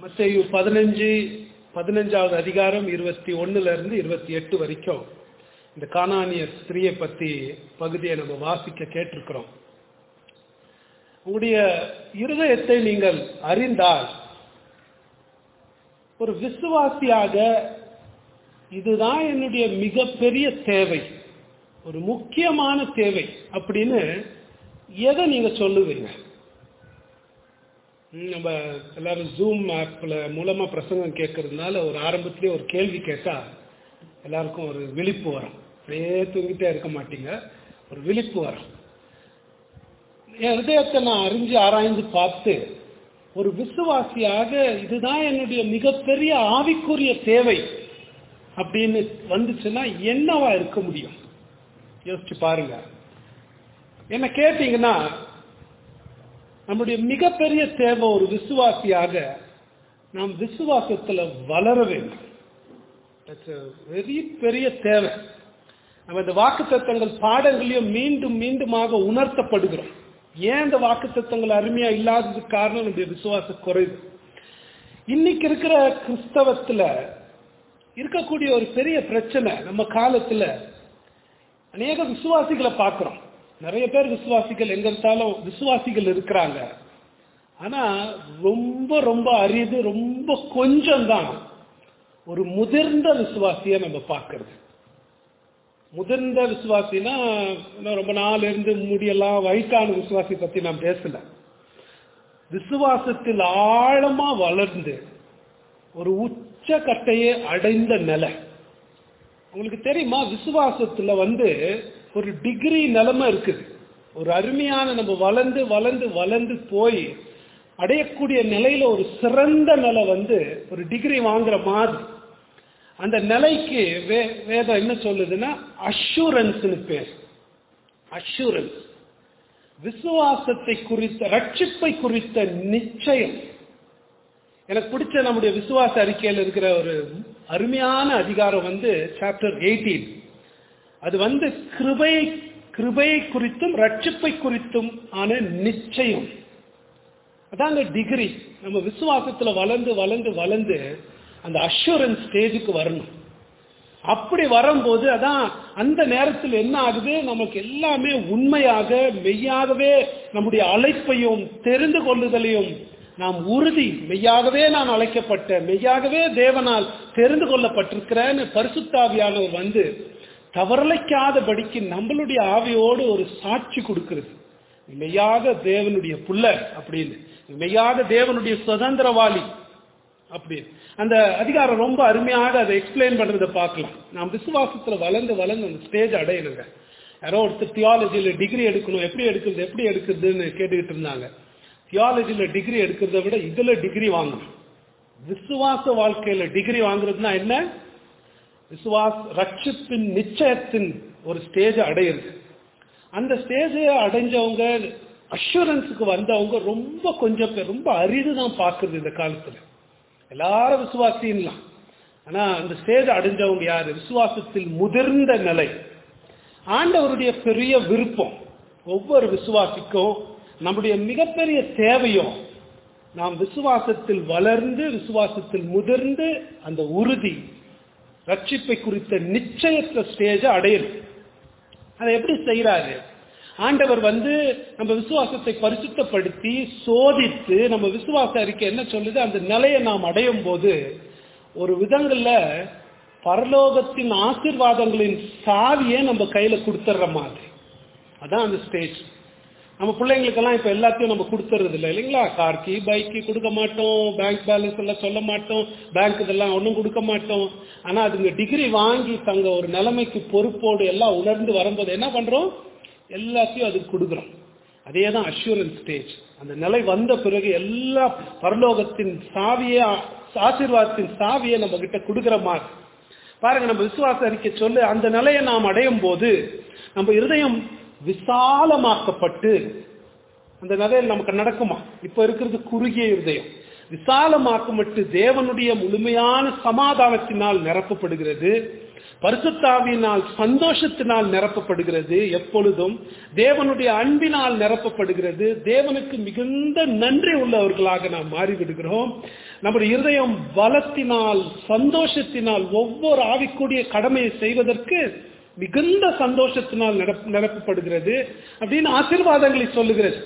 மத்தேயு பதினஞ்சு பதினஞ்சாவது அதிகாரம் இருபத்தி ஒண்ணுல இருந்து இருபத்தி எட்டு வரைக்கும் இந்த கானானிய ஸ்திரியை பத்தி பகுதியை நம்ம வாசிக்க கேட்டிருக்கிறோம் உங்களுடைய இருதயத்தை நீங்கள் அறிந்தால் ஒரு விசுவாசியாக இதுதான் என்னுடைய மிகப்பெரிய தேவை ஒரு முக்கியமான தேவை அப்படின்னு எதை நீங்க சொல்லுவீங்க ம், நம்ம எல்லாரும் ஜூம் ஆப்ல மூலமா பிரசங்கம் கேட்கறதுனால ஒரு ஆரம்பத்திலேயே ஒரு கேள்வி கேட்டா எல்லாருக்கும் ஒரு விழிப்பு வரும் அப்படியே தூங்கிட்டே இருக்க மாட்டீங்க ஒரு விழிப்பு வரும் என் ஹிருதயத்தை நான் அறிஞ்சு ஆராய்ந்து பார்த்து ஒரு விசுவாசியாக இதுதான் என்னுடைய மிகப்பெரிய ஆவிக்குரிய தேவை அப்படின்னு வந்துச்சுன்னா என்னவா இருக்க முடியும் யோசிச்சு பாருங்க என்ன கேட்டீங்கன்னா நம்முடைய மிகப்பெரிய தேவை ஒரு விசுவாசியாக நாம் விசுவாசத்துல வளர வேண்டும் வெரி பெரிய தேவை நம்ம இந்த வாக்கு பாடங்களையும் மீண்டும் மீண்டுமாக உணர்த்தப்படுகிறோம் ஏன் இந்த வாக்கு அருமையா இல்லாததுக்கு காரணம் நம்முடைய விசுவாச குறைவு இன்னைக்கு இருக்கிற கிறிஸ்தவத்துல இருக்கக்கூடிய ஒரு பெரிய பிரச்சனை நம்ம காலத்துல அநேக விசுவாசிகளை பார்க்கிறோம் நிறைய பேர் விசுவாசிகள் எங்க இருந்தாலும் விசுவாசிகள் இருக்கிறாங்க ஆனா ரொம்ப ரொம்ப அரிது ரொம்ப கொஞ்சம் தான் ஒரு முதிர்ந்த விசுவாசியை நம்ம பார்க்கறது முதிர்ந்த விசுவாசினா இன்னும் ரொம்ப நாள் இருந்து முடியெல்லாம் வயசான விசுவாசி பத்தி நான் பேசல விசுவாசத்தில் ஆழமா வளர்ந்து ஒரு உச்சக்கட்டையை அடைந்த நிலை உங்களுக்கு தெரியுமா விசுவாசத்துல வந்து ஒரு டிகிரி நிலைமை இருக்குது ஒரு அருமையான நம்ம வளர்ந்து வளர்ந்து வளர்ந்து போய் அடையக்கூடிய நிலையில ஒரு சிறந்த நிலை வந்து ஒரு டிகிரி வாங்குற மாதிரி அந்த நிலைக்கு வே வேதம் என்ன சொல்லுதுன்னா அஷூரன்ஸ்னு பேர் அஷூரன்ஸ் விசுவாசத்தை குறித்த ரட்சிப்பை குறித்த நிச்சயம் எனக்கு பிடிச்ச நம்முடைய விசுவாச அறிக்கையில் இருக்கிற ஒரு அருமையான அதிகாரம் வந்து சாப்டர் எயிட்டீன் அது வந்து கிருபை கிருபையை குறித்தும் ரட்சிப்பை குறித்தும் ஆன நிச்சயம் அதாங்க டிகிரி நம்ம விசுவாசத்துல வளர்ந்து வளர்ந்து வளர்ந்து அந்த அஷூரன்ஸ் ஸ்டேஜுக்கு வரணும் அப்படி வரும்போது அதான் அந்த நேரத்தில் என்ன ஆகுது நமக்கு எல்லாமே உண்மையாக மெய்யாகவே நம்முடைய அழைப்பையும் தெரிந்து கொள்ளுதலையும் நாம் உறுதி மெய்யாகவே நான் அழைக்கப்பட்ட மெய்யாகவே தேவனால் தெரிந்து கொள்ளப்பட்டிருக்கிறேன்னு பரிசுத்தாவியானவர் வந்து தவறலைக்காதபடிக்கு நம்மளுடைய ஆவியோடு ஒரு சாட்சி கொடுக்கிறது மெய்யாக தேவனுடைய புள்ள அப்படின்னு மெய்யாக தேவனுடைய சுதந்திரவாளி அப்படி அந்த அதிகாரம் ரொம்ப அருமையாக அதை எக்ஸ்பிளைன் பண்றதை பார்க்கலாம் நாம் விசுவாசத்துல வளர்ந்து வளர்ந்து அந்த ஸ்டேஜ் அடையணுங்க யாரோ ஒருத்தர் தியாலஜியில டிகிரி எடுக்கணும் எப்படி எடுக்கிறது எப்படி எடுக்கிறதுன்னு கேட்டுக்கிட்டு இருந்தாங்க தியாலஜியில டிகிரி எடுக்கிறத விட இதுல டிகிரி வாங்கணும் விசுவாச வாழ்க்கையில டிகிரி வாங்குறதுனா என்ன விசுவாஸ் ரட்சிப்பின் நிச்சயத்தின் ஒரு ஸ்டேஜ் அடையிறது அந்த ஸ்டேஜை அடைஞ்சவங்க அஷூரன்ஸுக்கு வந்தவங்க ரொம்ப கொஞ்சம் பேர் ரொம்ப அரிது தான் பார்க்கறது இந்த காலத்துல எல்லாரும் விசுவாசின்லாம் ஆனா அந்த ஸ்டேஜ் அடைஞ்சவங்க யாரு விசுவாசத்தில் முதிர்ந்த நிலை ஆண்டவருடைய பெரிய விருப்பம் ஒவ்வொரு விசுவாசிக்கும் நம்முடைய மிகப்பெரிய தேவையும் நாம் விசுவாசத்தில் வளர்ந்து விசுவாசத்தில் முதிர்ந்து அந்த உறுதி ரட்சிப்பை குறித்த நிச்சயத்த ஸ்டேஜை அடையணும் அதை எப்படி செய்யறாரு ஆண்டவர் வந்து நம்ம விசுவாசத்தை பரிசுத்தப்படுத்தி சோதித்து நம்ம விசுவாச அறிக்கை என்ன சொல்லுது அந்த நிலையை நாம் அடையும் போது ஒரு விதங்கள்ல பரலோகத்தின் ஆசிர்வாதங்களின் சாவியை நம்ம கையில கொடுத்துட்ற மாதிரி அதான் அந்த ஸ்டேஜ் நம்ம பிள்ளைங்களுக்கெல்லாம் இப்ப எல்லாத்தையும் நம்ம கொடுத்துறது இல்லை இல்லைங்களா கார்க்கு பைக்கு கொடுக்க மாட்டோம் பேங்க் பேலன்ஸ் எல்லாம் சொல்ல மாட்டோம் பேங்க் இதெல்லாம் ஒன்றும் கொடுக்க மாட்டோம் ஆனா அதுங்க டிகிரி வாங்கி தங்க ஒரு நிலைமைக்கு பொறுப்போடு எல்லாம் உணர்ந்து வரும்போது என்ன பண்றோம் எல்லாத்தையும் அதுக்கு கொடுக்குறோம் அதே தான் அஷூரன்ஸ் ஸ்டேஜ் அந்த நிலை வந்த பிறகு எல்லா பரலோகத்தின் சாவியே ஆசீர்வாதத்தின் சாவியை நம்ம கிட்ட கொடுக்குற மாதிரி பாருங்க நம்ம விசுவாச அறிக்கை சொல்லு அந்த நிலையை நாம் அடையும் போது நம்ம இருதயம் விசாலமாக்கப்பட்டு அந்த நிலையில் நமக்கு நடக்குமா இப்ப இருக்கிறது குறுகிய இருதயம் விசாலமாக்கப்பட்டு தேவனுடைய முழுமையான சமாதானத்தினால் நிரப்பப்படுகிறது பரிசுத்தாவியினால் சந்தோஷத்தினால் நிரப்பப்படுகிறது எப்பொழுதும் தேவனுடைய அன்பினால் நிரப்பப்படுகிறது தேவனுக்கு மிகுந்த நன்றி உள்ளவர்களாக நாம் மாறிவிடுகிறோம் நம்முடைய இருதயம் பலத்தினால் சந்தோஷத்தினால் ஒவ்வொரு ஆவிக்கூடிய கடமையை செய்வதற்கு மிகுந்த சந்தோஷத்தினால் நிரப்ப- நிரப்பப்படுகிறது அப்படின்னு ஆசீர்வாதங்களை சொல்லுகிறது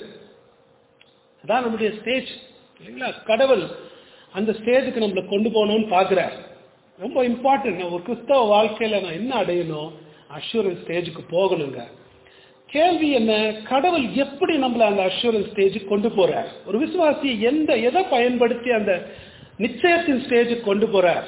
அதான் நம்முடைய ஸ்டேஜ் இல்லைங்களா கடவுள் அந்த ஸ்டேஜுக்கு நம்மளை கொண்டு போகணும்னு பார்க்குறார் ரொம்ப இம்பார்ட்டன்ட் ஒரு கிறிஸ்தவ வாழ்க்கையில நான் என்ன அடையணும் அஷூரன்ஸ் ஸ்டேஜுக்கு போகணுங்க கேள்வி என்ன கடவுள் எப்படி நம்மள அந்த அஷூரன்ஸ் ஸ்டேஜுக்கு கொண்டு போறார் ஒரு விசுவாசி எந்த எதை பயன்படுத்தி அந்த நிச்சயத்தின் ஸ்டேஜுக்கு கொண்டு போறார்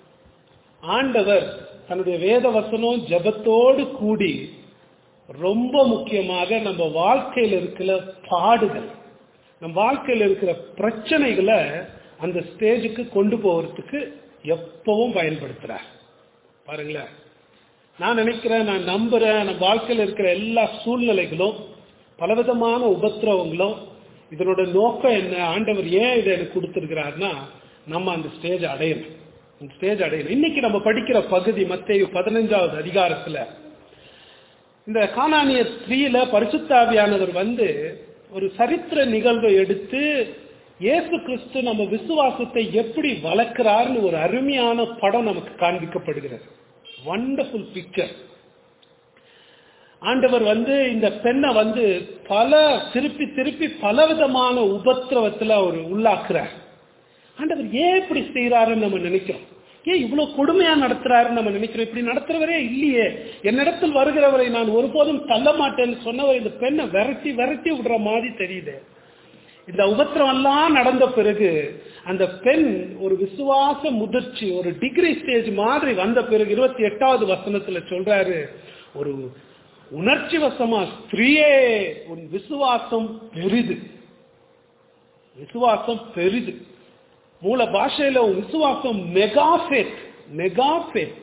ஆண்டவர் தன்னுடைய வேத வசனம் ஜபத்தோடு கூடி ரொம்ப முக்கியமாக நம்ம வாழ்க்கையில் இருக்கிற பாடுகள் நம்ம வாழ்க்கையில் இருக்கிற பிரச்சனைகளை அந்த ஸ்டேஜுக்கு கொண்டு போகிறதுக்கு எப்பவும் பயன்படுத்துறார் பாருங்களேன் நான் நினைக்கிறேன் நான் நம்புறேன் நம்ம வாழ்க்கையில் இருக்கிற எல்லா சூழ்நிலைகளும் பலவிதமான உபத்திரவங்களும் இதனோட நோக்கம் என்ன ஆண்டவர் ஏன் இதை எனக்கு கொடுத்துருக்கிறாருன்னா நம்ம அந்த ஸ்டேஜ் அடையணும் அந்த ஸ்டேஜ் அடையணும் இன்னைக்கு நம்ம படிக்கிற பகுதி மத்தேயு பதினஞ்சாவது அதிகாரத்துல இந்த கானானிய த்ரீல பரிசுத்தாவியானவர் வந்து ஒரு சரித்திர நிகழ்வை எடுத்து இயேசு கிறிஸ்து நம்ம விசுவாசத்தை எப்படி வளர்க்கிறார்னு ஒரு அருமையான படம் நமக்கு காண்பிக்கப்படுகிறது வண்டர்ஃபுல் பிக்சர் ஆண்டவர் வந்து இந்த பெண்ணை வந்து பல திருப்பி திருப்பி பலவிதமான உபத்திரவத்துல அவர் உள்ளாக்குறார் ஆண்டவர் ஏன் இப்படி செய்யறாருன்னு நம்ம நினைக்கிறோம் ஏன் இவ்வளவு கொடுமையா நடத்துறாருன்னு நம்ம நினைக்கிறோம் இப்படி நடத்துறவரே இல்லையே என்னிடத்தில் வருகிறவரை நான் ஒருபோதும் தள்ள மாட்டேன்னு சொன்னவர் இந்த பெண்ணை விரட்டி விரட்டி விடுற மாதிரி தெரியுது இந்த உபத்திரம் எல்லாம் நடந்த பிறகு அந்த பெண் ஒரு விசுவாச முதிர்ச்சி ஒரு டிகிரி ஸ்டேஜ் மாதிரி வந்த பிறகு இருபத்தி எட்டாவது வசனத்துல சொல்றாரு ஒரு உணர்ச்சி வசமா ஸ்திரீயே உன் விசுவாசம் பெரிது விசுவாசம் பெரிது மூல பாஷையில உன் விசுவாசம் மெகாஃபேத் மெகாஃபேத்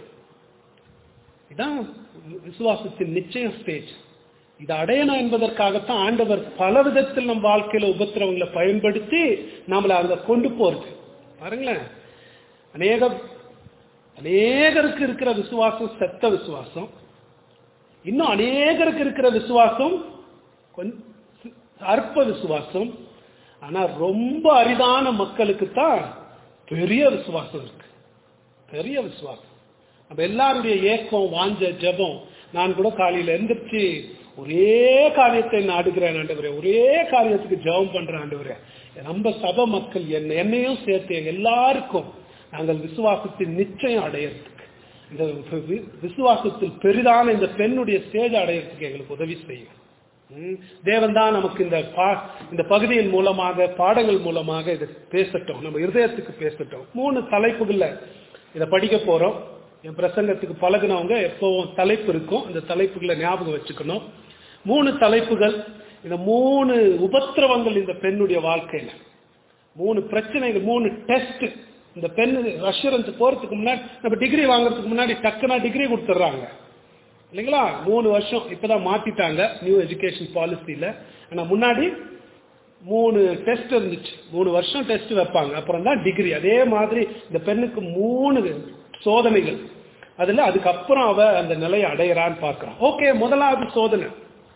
இதான் விசுவாசத்தின் நிச்சயம் ஸ்டேஜ் இதை அடையணும் என்பதற்காகத்தான் ஆண்டவர் பல விதத்தில் நம் வாழ்க்கையில உபத்திரவங்களை பயன்படுத்தி நம்மளை அங்க கொண்டு போறது பாருங்களேன் அநேக அநேகருக்கு இருக்கிற விசுவாசம் செத்த விசுவாசம் இன்னும் அநேகருக்கு இருக்கிற விசுவாசம் கொஞ்சம் அற்ப விசுவாசம் ஆனா ரொம்ப அரிதான மக்களுக்கு தான் பெரிய விசுவாசம் இருக்கு பெரிய விசுவாசம் நம்ம எல்லாருடைய ஏக்கம் வாஞ்ச ஜெபம் நான் கூட காலையில எந்திரிச்சு ஒரே காரியத்தை நாடுகிறேன் ஆண்டவரே ஒரே காரியத்துக்கு ஜெபம் பண்றேன் ஆண்டவரே நம்ம சபை மக்கள் என்ன என்னையும் சேர்த்து எங்க எல்லாருக்கும் நாங்கள் விசுவாசத்தின் நிச்சயம் அடையறதுக்கு இந்த வி- விசுவாசத்தில் பெரிதான இந்த பெண்ணுடைய ஸ்டேஜ் அடையறதுக்கு எங்களுக்கு உதவி செய்யும் ம். தேவன் தான் நமக்கு இந்த பா இந்த பகுதியின் மூலமாக பாடங்கள் மூலமாக இதை பேசட்டும் நம்ம இருதயத்துக்கு பேசட்டும் மூணு தலைப்புகள்ல இதை படிக்க போறோம் என் பிரசங்கத்துக்கு பழகுனவங்க எப்பவும் தலைப்பு இருக்கும் அந்த தலைப்புகளை ஞாபகம் வச்சுக்கணும் மூணு தலைப்புகள் இந்த மூணு உபத்திரவங்கள் இந்த பெண்ணுடைய வாழ்க்கையில மூணு பிரச்சனைகள் மூணு டெஸ்ட் இந்த பெண் அஷூரன்ஸ் போறதுக்கு முன்னாடி நம்ம டிகிரி வாங்குறதுக்கு முன்னாடி டக்குனா டிகிரி கொடுத்துட்றாங்க இல்லைங்களா மூணு வருஷம் இப்பதான் மாத்திட்டாங்க நியூ எஜுகேஷன் பாலிசியில ஆனா முன்னாடி மூணு டெஸ்ட் இருந்துச்சு மூணு வருஷம் டெஸ்ட் வைப்பாங்க அப்புறம் தான் டிகிரி அதே மாதிரி இந்த பெண்ணுக்கு மூணு சோதனைகள் அதுல அதுக்கப்புறம் அவ அந்த நிலையை அடையறான்னு பார்க்கிறோம் ஓகே முதலாவது சோதனை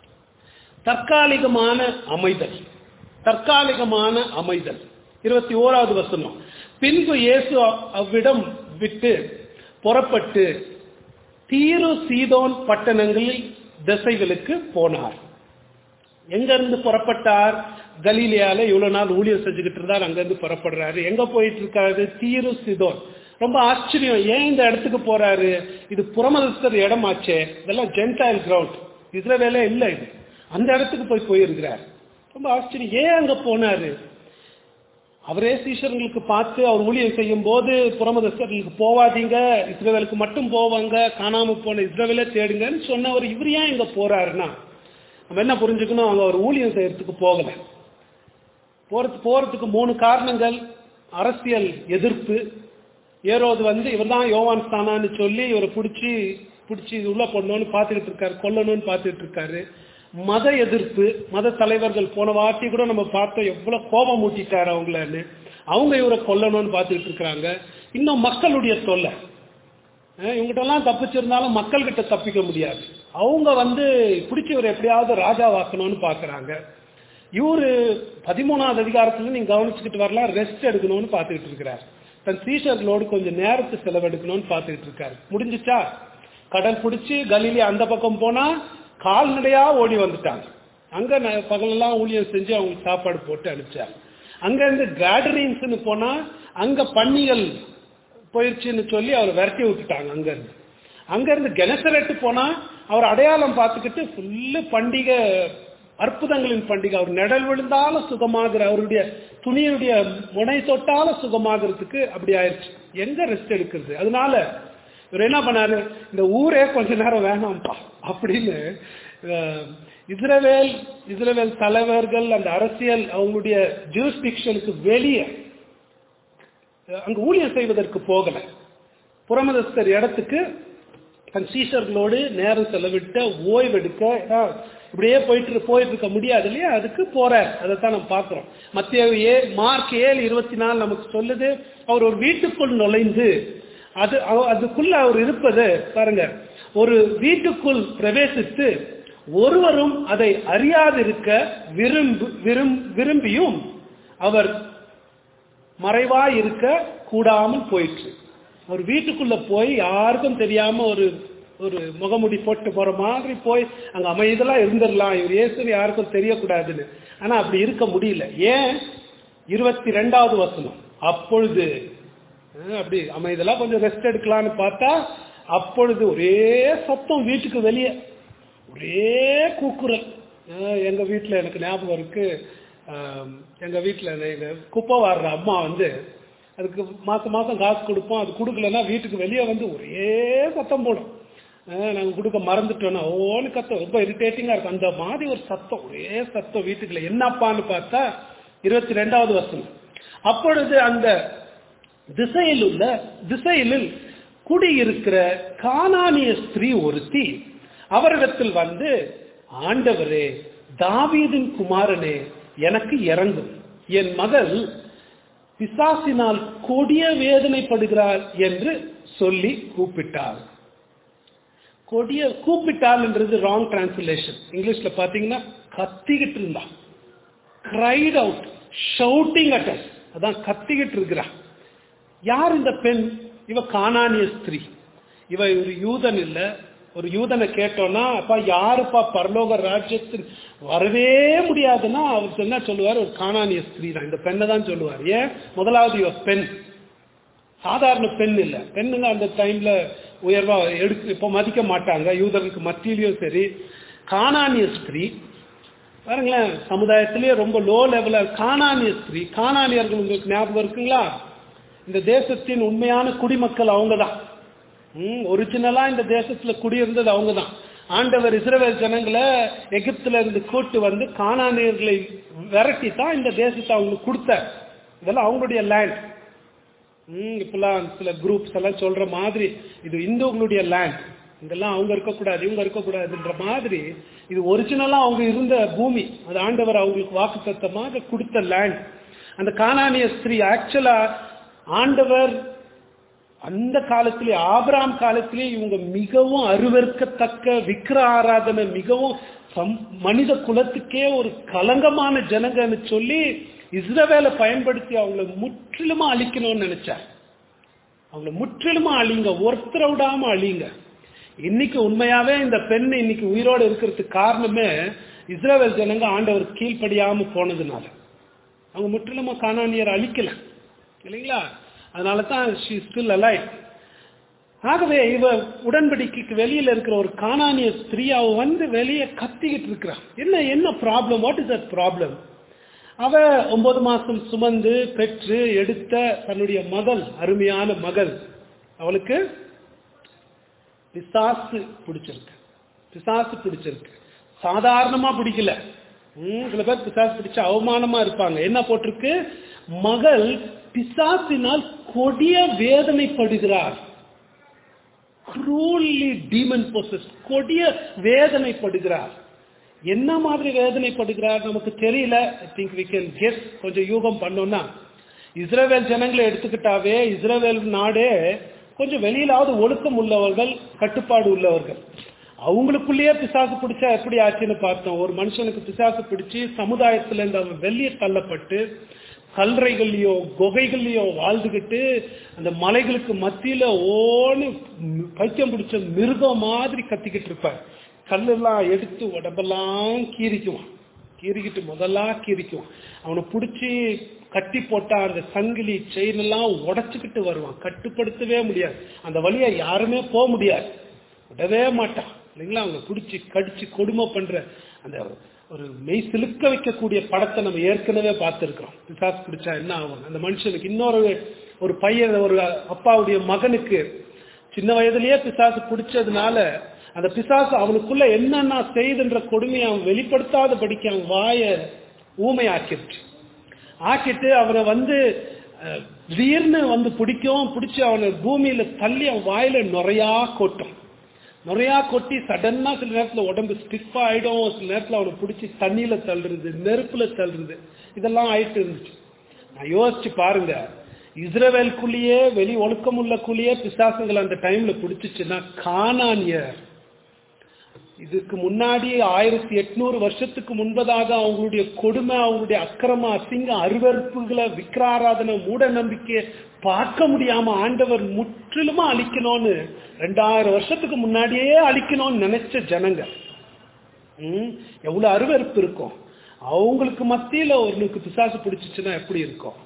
தற்காலிகமான அமைதல் தற்காலிகமான அமைதல் இருபத்தி ஓராவது வசனம் பின்பு இயேசு அவ்- அவ்விடம் விட்டு புறப்பட்டு தீரு சீதோன் பட்டணங்களில் திசைகளுக்கு போனார் எங்க இருந்து புறப்பட்டார் கலீலியால இவ்வளவு நாள் ஊழியர் செஞ்சுக்கிட்டு இருந்தார் அங்க இருந்து புறப்படுறாரு எங்க போயிட்டு இருக்காரு தீரு சிதோன் ரொம்ப ஆச்சரியம் ஏன் இந்த இடத்துக்கு போறாரு இது புறமதஸ்தர் இடமாச்சே இதெல்லாம் ஜென்டைல் கிரவுண்ட் இஸ்ரவேலே இல்ல இது அந்த இடத்துக்கு போய் போயிருக்கிறார் ரொம்ப ஆச்சரியம் ஏன் அங்க போனாரு அவரே சீஷர்களுக்கு பார்த்து அவர் ஊழியம் செய்யும் போது புறமதஸ்தர்களுக்கு போவாதீங்க இஸ்ரேவேலுக்கு மட்டும் போவாங்க காணாம போன இஸ்ரேவேலே தேடுங்கன்னு சொன்னவர் இவர் ஏன் இங்க போறாருன்னா நம்ம என்ன புரிஞ்சுக்கணும் அவங்க ஒரு ஊழியம் செய்யறதுக்கு போகல போறது போறதுக்கு மூணு காரணங்கள் அரசியல் எதிர்ப்பு ஏரோது வந்து இவர் தான் யோவான் ஸ்தானான்னு சொல்லி இவரை பிடிச்சி பிடிச்சி உள்ள போடணும்னு பார்த்துக்கிட்டு இருக்காரு கொல்லணும்னு பார்த்துட்டு இருக்காரு மத எதிர்ப்பு மத தலைவர்கள் போன வாட்டி கூட நம்ம பார்த்தோம் எவ்வளவு கோபம் ஊட்டிட்டாரு அவங்களன்னு அவங்க இவரை கொல்லணும்னு பார்த்துட்டு இருக்காங்க இன்னும் மக்களுடைய தொல்லை இவங்ககிட்டலாம் தப்பிச்சிருந்தாலும் மக்கள்கிட்ட தப்பிக்க முடியாது அவங்க வந்து பிடிச்சி இவர் எப்படியாவது ராஜாவாக்கணும்னு பார்க்கறாங்க இவரு பதிமூணாவது அதிகாரத்துல நீங்க கவனிச்சுக்கிட்டு வரலாம் ரெஸ்ட் எடுக்கணும்னு பார்த்துக்கிட்டு இருக்கிறார் தன் சீஷர்களோடு கொஞ்சம் நேரத்தை செலவெடுக்கணும்னு பார்த்துக்கிட்டு இருக்காரு முடிஞ்சுச்சா கடல் பிடிச்சி கலிலி அந்த பக்கம் போனா கால்நடையா ஓடி வந்துட்டாங்க அங்க ந- பகலெல்லாம் ஊழியம் செஞ்சு அவங்களுக்கு சாப்பாடு போட்டு அனுப்பிச்சாங்க அங்க இருந்து கேடரிங்ஸ்னு போனா அங்க பன்னிகள் போயிடுச்சுன்னு சொல்லி அவர் விரட்டி விட்டுட்டாங்க அங்க இருந்து அங்க இருந்து கெனசரட்டு போனா அவர் அடையாளம் பார்த்துக்கிட்டு ஃபுல்லு பண்டிகை அற்புதங்களின் பண்டிகை அவர் நிழல் விழுந்தாலும் சுகமாகிற அவருடைய துணியுடைய முனை தொட்டாலும் சுகமாகிறதுக்கு அப்படி ஆயிடுச்சு எங்க ரெஸ்ட் எடுக்கிறது அதனால இவர் என்ன பண்ணாரு இந்த ஊரே கொஞ்ச நேரம் வேணாம்ப்பா அப்படின்னு அஹ், இஸ்ரவேல் இஸ்ரவேல் தலைவர்கள் அந்த அரசியல் அவங்களுடைய ஜூரிஸ்டிக்ஷனுக்கு வெளியே அங்க ஊழியம் செய்வதற்கு போகல புறமதஸ்தர் இடத்துக்கு தன் சீஷர்களோடு நேரம் செலவிட்ட ஓய்வெடுக்க ஏன்னா, இப்படியே போயிட்டு போயிட்டு இருக்க முடியாது இல்லையா அதுக்கு போறார் அதைத்தான் நம்ம பார்க்கிறோம் மத்திய ஏ மார்க் ஏழு இருபத்தி நாலு நமக்கு சொல்லுது அவர் ஒரு வீட்டுக்குள் நுழைந்து அது அவ- அதுக்குள்ள அவர் இருப்பது பாருங்க ஒரு வீட்டுக்குள் பிரவேசித்து ஒருவரும் அதை அறியாதிருக்க விரும்பு விரும்- விரும்பியும் அவர் மறைவாய் இருக்க கூடாமல் போயிற்று ஒரு வீட்டுக்குள்ள போய் யாருக்கும் தெரியாம ஒரு ஒரு முகமுடி போட்டு போற மாதிரி போய் அங்க அமைதலா இருந்துடலாம் இவர் இயேசுன்னு யாருக்கும் தெரியக்கூடாதுன்னு ஆனா அப்படி இருக்க முடியல ஏன் இருபத்தி ரெண்டாவது வசனம் அப்பொழுது அஹ் அப்படி அமைதலா கொஞ்சம் ரெஸ்ட் எடுக்கலாம்னு பார்த்தா அப்பொழுது ஒரே சத்தம் வீட்டுக்கு வெளியே ஒரே கூக்குரல் அஹ் எங்க வீட்டுல எனக்கு ஞாபகம் இருக்கு ஆம், எங்க வீட்டுல எங்க குப்பை வாடுற அம்மா வந்து அதுக்கு மாசம் மாசம் காசு கொடுப்போம் அது கொடுக்கலன்னா வீட்டுக்கு வெளியே வந்து ஒரே சத்தம் போடும் அஹ் நாங்க கொடுக்க மறந்துட்டோம்னா ஓன்னு கத்தம் ரொம்ப இரிட்டேட்டிங்கா இருக்கும் அந்த மாதிரி ஒரு சத்தம் ஒரே சத்தம் வீட்டுக்குள்ள என்னப்பான்னு பார்த்தா இருபத்தி ரெண்டாவது வருஷம் அப்பொழுது அந்த திசையில் உள்ள திசையில் குடியிருக்கிற கானானிய ஸ்திரீ ஒருத்தி அவரிடத்தில் வந்து ஆண்டவரே தாவீதின் குமாரனே எனக்கு இறங்கும் என் மகள் பிசாசினால் கொடிய வேதனைப்படுகிறார் என்று சொல்லி கூப்பிட்டார் கொடிய கூப்பிட்டாள் என்றது ராங் டிரான்ஸ்லேஷன் இங்கிலீஷ்ல பாத்தீங்கன்னா கத்திக்கிட்டு இருந்தா cried out shouting at us அதான் கத்திக்கிட்டு இருக்கிறா யார் இந்த பெண் இவ கானானிய ஸ்திரீ இவ ஒரு யூதன் இல்ல ஒரு யூதனை கேட்டோம்னா அப்பா யாருப்பா பரலோக ராஜ்யத்தில் வரவே முடியாதுன்னா அவர் என்ன சொல்லுவார் ஒரு கானானிய ஸ்திரீ தான் இந்த பெண்ணை தான் சொல்லுவார் ஏன் முதலாவது இவ பெண் சாதாரண பெண் இல்ல பெண்ணுங்க அந்த டைம்ல உயர்வா எடுக்க இப்ப மதிக்க மாட்டாங்க யூதர்களுக்கு மத்தியிலயும் சரி கானானிய ஸ்திரீ பாருங்களேன் சமுதாயத்திலேயே ரொம்ப லோ லெவல கானானிய ஸ்திரீ கானானியர்கள் உங்களுக்கு ஞாபகம் இருக்குங்களா இந்த தேசத்தின் உண்மையான குடிமக்கள் அவங்க தான் ஒரிஜினலா இந்த தேசத்துல குடியிருந்தது அவங்க தான் ஆண்டவர் இஸ்ரவேல் ஜனங்களை எகிப்துல இருந்து கூட்டு வந்து கானானியர்களை விரட்டி தான் இந்த தேசத்தை அவங்களுக்கு கொடுத்தார் இதெல்லாம் அவங்களுடைய லேண்ட் ம் இப்பெல்லாம் சில குரூப்ஸ் எல்லாம் சொல்ற மாதிரி இது இந்துங்களுடைய லேண்ட் இதெல்லாம் அவங்க இருக்கக்கூடாது இவங்க இருக்கக்கூடாதுன்ற மாதிரி இது ஒரிஜினலா அவங்க இருந்த பூமி அது ஆண்டவர் அவங்களுக்கு வாக்குத்தத்தமாக கொடுத்த லேண்ட் அந்த கானானிய ஸ்திரீ ஆக்சுவலா ஆண்டவர் அந்த காலத்திலே ஆபிராம் காலத்திலே இவங்க மிகவும் அருவருக்கத்தக்க விக்கிர ஆராதனை மிகவும் சம்- மனித குலத்துக்கே ஒரு கலங்கமான ஜனங்கன்னு சொல்லி இஸ்ரவேலை பயன்படுத்தி அவங்கள முற்றிலுமா அழிக்கணும்னு நினைச்சார் அவங்கள முற்றிலுமா அழிங்க ஒருத்தரை விடாம அழிங்க இன்னைக்கு உண்மையாவே இந்த பெண் இன்னைக்கு உயிரோடு இருக்கிறதுக்கு காரணமே இஸ்ரவேல் ஜனங்க ஆண்டவர் கீழ்ப்படியாம போனதுனால அவங்க முற்றிலுமா கானானியர் அழிக்கல இல்லைங்களா அதனால தான் ஷீ ஸ்டில் அலைவ் ஆகவே இவ உடன்படிக்கைக்கு வெளியில இருக்கிற ஒரு கானானிய ஸ்திரீ அவ வந்து வெளியே கத்திக்கிட்டு இருக்கிறா என்ன என்ன problem what is that problem அவ ஒன்பது மாசம் சுமந்து பெற்று எடுத்த தன்னுடைய மகள் அருமையான மகள் அவளுக்கு பிசாசு பிடிச்சிருக்கு பிசாசு பிடிச்சிருக்கு சாதாரணமா பிடிக்கல ம், சில பேர் பிசாசு பிடிச்ச அவமானமா இருப்பாங்க என்ன போட்டிருக்கு மகள் பிசாசினால் கொடிய வேதனைப்படுகிறார் cruelly demon possessed கொடிய வேதனைப்படுகிறார் என்ன மாதிரி வேதனைப்படுகிறார் நமக்கு தெரியல I think we can guess கொஞ்சம் யூகம் பண்ணோம்னா இஸ்ரவேல் ஜனங்களை எடுத்துக்கிட்டாவே இஸ்ரவேல் நாடே கொஞ்சம் வெளியிலாவது ஒழுக்கம் உள்ளவர்கள் கட்டுப்பாடு உள்ளவர்கள் அவங்களுக்குள்ளேயே பிசாசு பிடிச்சா எப்படி ஆச்சுன்னு பார்த்தோம் ஒரு மனுஷனுக்கு பிசாசு பிடிச்சு சமுதாயத்துல இருந்து அவன் வெளியே தள்ளப்பட்டு கல்றைகள்லயோ குகைகள்லயோ வாழ்ந்துகிட்டு அந்த மலைகளுக்கு மத்தியில ஓன்னு பைத்தியம் பிடிச்ச மிருகம் மாதிரி கத்திக்கிட்டு இருப்பார் கல்லெல்லாம் எடுத்து உடம்பெல்லாம் கீறிக்குவான் கீறிக்கிட்டு முதல்லா கீறிக்குவான் அவனை பிடிச்சி கட்டி போட்டா அந்த சங்கிலி செயின் எல்லாம் உடைச்சுக்கிட்டு வருவான் கட்டுப்படுத்தவே முடியாது அந்த வழியா யாருமே போக முடியாது விடவே மாட்டான் இல்லைங்களா அவங்க பிடிச்சி கடிச்சு கொடுமை பண்ற அந்த ஒரு மெய் சிலுக்க வைக்கக்கூடிய படத்தை நம்ம ஏற்கனவே பார்த்துருக்கிறோம் பிசாசு பிடிச்சா என்ன ஆகும் அந்த மனுஷனுக்கு இன்னொரு ஒரு பையன் ஒரு அப்பாவுடைய மகனுக்கு சின்ன வயதிலேயே பிசாசு பிடிச்சதுனால அந்த பிசாசு அவனுக்குள்ள என்னென்ன செய்துன்ற கொடுமையை அவன் வெளிப்படுத்தாத படிக்க அவன் வாய ஊமையாக்கிடுச்சு ஆக்கிட்டு அவனை வந்து அஹ், திடீர்னு வந்து பிடிக்கும் பிடிச்சி அவனை பூமியில தள்ளி அவன் வாயில நுறையா கொட்டும் நிறையா கொட்டி சடனா சில நேரத்துல உடம்பு ஸ்டிஃப் ஆயிடும் சில நேரத்துல அவனை பிடிச்சி தண்ணியில தள்ளுறது நெருப்புல தள்ளுறது இதெல்லாம் ஆயிட்டு இருந்துச்சு நான் யோசிச்சு பாருங்க இஸ்ரவேலுக்குள்ளேயே வெளி ஒழுக்கமுள்ளக்குள்ளேயே பிசாசுகள் அந்த டைம்ல பிடிச்சிச்சுன்னா கானானியர் இதுக்கு முன்னாடி ஆயிரத்தி எட்நூறு வருஷத்துக்கு முன்பதாக அவங்களுடைய கொடுமை அவங்களுடைய அக்கிரம அசிங்க அருவறுப்புகளை விக்கிராராதனை மூட நம்பிக்கையை பார்க்க முடியாம ஆண்டவர் முற்றிலுமா அழிக்கணும்னு ரெண்டாயிரம் வருஷத்துக்கு முன்னாடியே அழிக்கணும்னு நினைச்ச ஜனங்க ம், எவ்வளவு அருவருப்பு இருக்கும் அவங்களுக்கு மத்தியில ஒருனுக்கு பிசாசு பிடிச்சிச்சுன்னா எப்படி இருக்கும்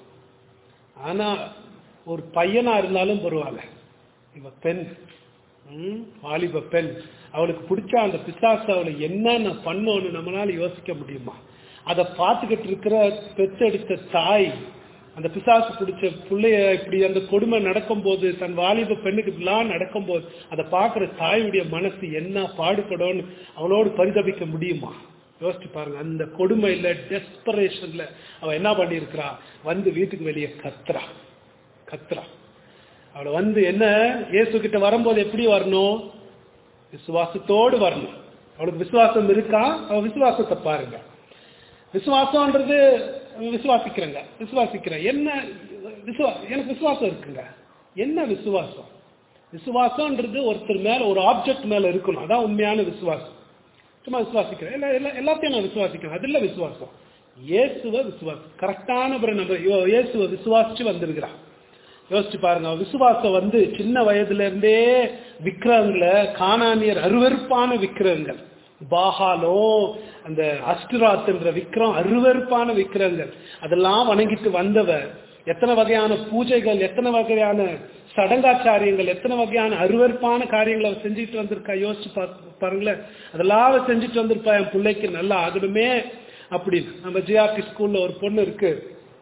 ஆனா ஒரு பையனா இருந்தாலும் பரவாயில்ல இவ பெண் ம், வாலிப பெண் அவளுக்கு பிடிச்ச அந்த பிசாசு அவளை என்னென்ன பண்ணோன்னு நம்மளால யோசிக்க முடியுமா அதை பார்த்துக்கிட்டு இருக்கிற பெத்தெடுத்த தாய் அந்த பிசாசு பிடிச்ச பிள்ளைய இப்படி அந்த கொடுமை நடக்கும்போது தன் வாலிப பெண்ணுக்கு இப்படிலாம் நடக்கும்போது அதை பார்க்குற தாயுடைய மனசு என்ன பாடுபடும்னு அவளோடு பரிதபிக்க முடியுமா யோசிச்சு பாருங்க அந்த கொடுமையில டெஸ்பரேஷன்ல அவ என்ன பண்ணியிருக்கிறா வந்து வீட்டுக்கு வெளியே கத்துறா கத்துறா அவளை வந்து என்ன இயேசு கிட்ட வரும்போது எப்படி வரணும் விசுவாசத்தோடு வரணும் அவளுக்கு விசுவாசம் இருக்கா அவ விசுவாசத்தை பாருங்க விசுவாசம்ன்றது விசுவாசிக்கிறேங்க விசுவாசிக்கிறேன் என்ன விசுவா எனக்கு விசுவாசம் இருக்குங்க என்ன விசுவாசம் விசுவாசம்ன்றது ஒருத்தர் மேல ஒரு ஆப்ஜெக்ட் மேல இருக்கணும் அதான் உண்மையான விசுவாசம் சும்மா விசுவாசிக்கிறேன் எல்லா எல்லா- எல்லாத்தையும் நான் விசுவாசிக்கிறேன் அது இல்ல விசுவாசம் இயேசுவ விசுவாசம் கரெக்டான நம்ம யோ- இயேசுவ விசுவாசிச்சு வந்திருக்கிறான் யோசிச்சு பாருங்க அவன் விசுவாசம் வந்து சின்ன வயதுல இருந்தே விக்கிரகங்களை காணானியர் அருவருப்பான விக்கிரகங்கள் பாகாலோ அந்த அஸ்டிராத்ன்ற விக்கிரம் அருவருப்பான விக்கிரகங்கள் அதெல்லாம் வணங்கிட்டு வந்தவர் எத்தனை வகையான பூஜைகள் எத்தனை வகையான சடங்காச்சாரியங்கள் எத்தனை வகையான அருவருப்பான காரியங்களை அவ செஞ்சுட்டு வந்திருக்கா யோசிச்சு பாத்து- பாருங்களேன் அதெல்லாம் அவ செஞ்சுட்டு வந்திருப்பா என் பிள்ளைக்கு நல்லா ஆகணுமே அப்படின்னு நம்ம ஜிஆர்டி ஸ்கூல்ல ஒரு பொண்ணு இருக்கு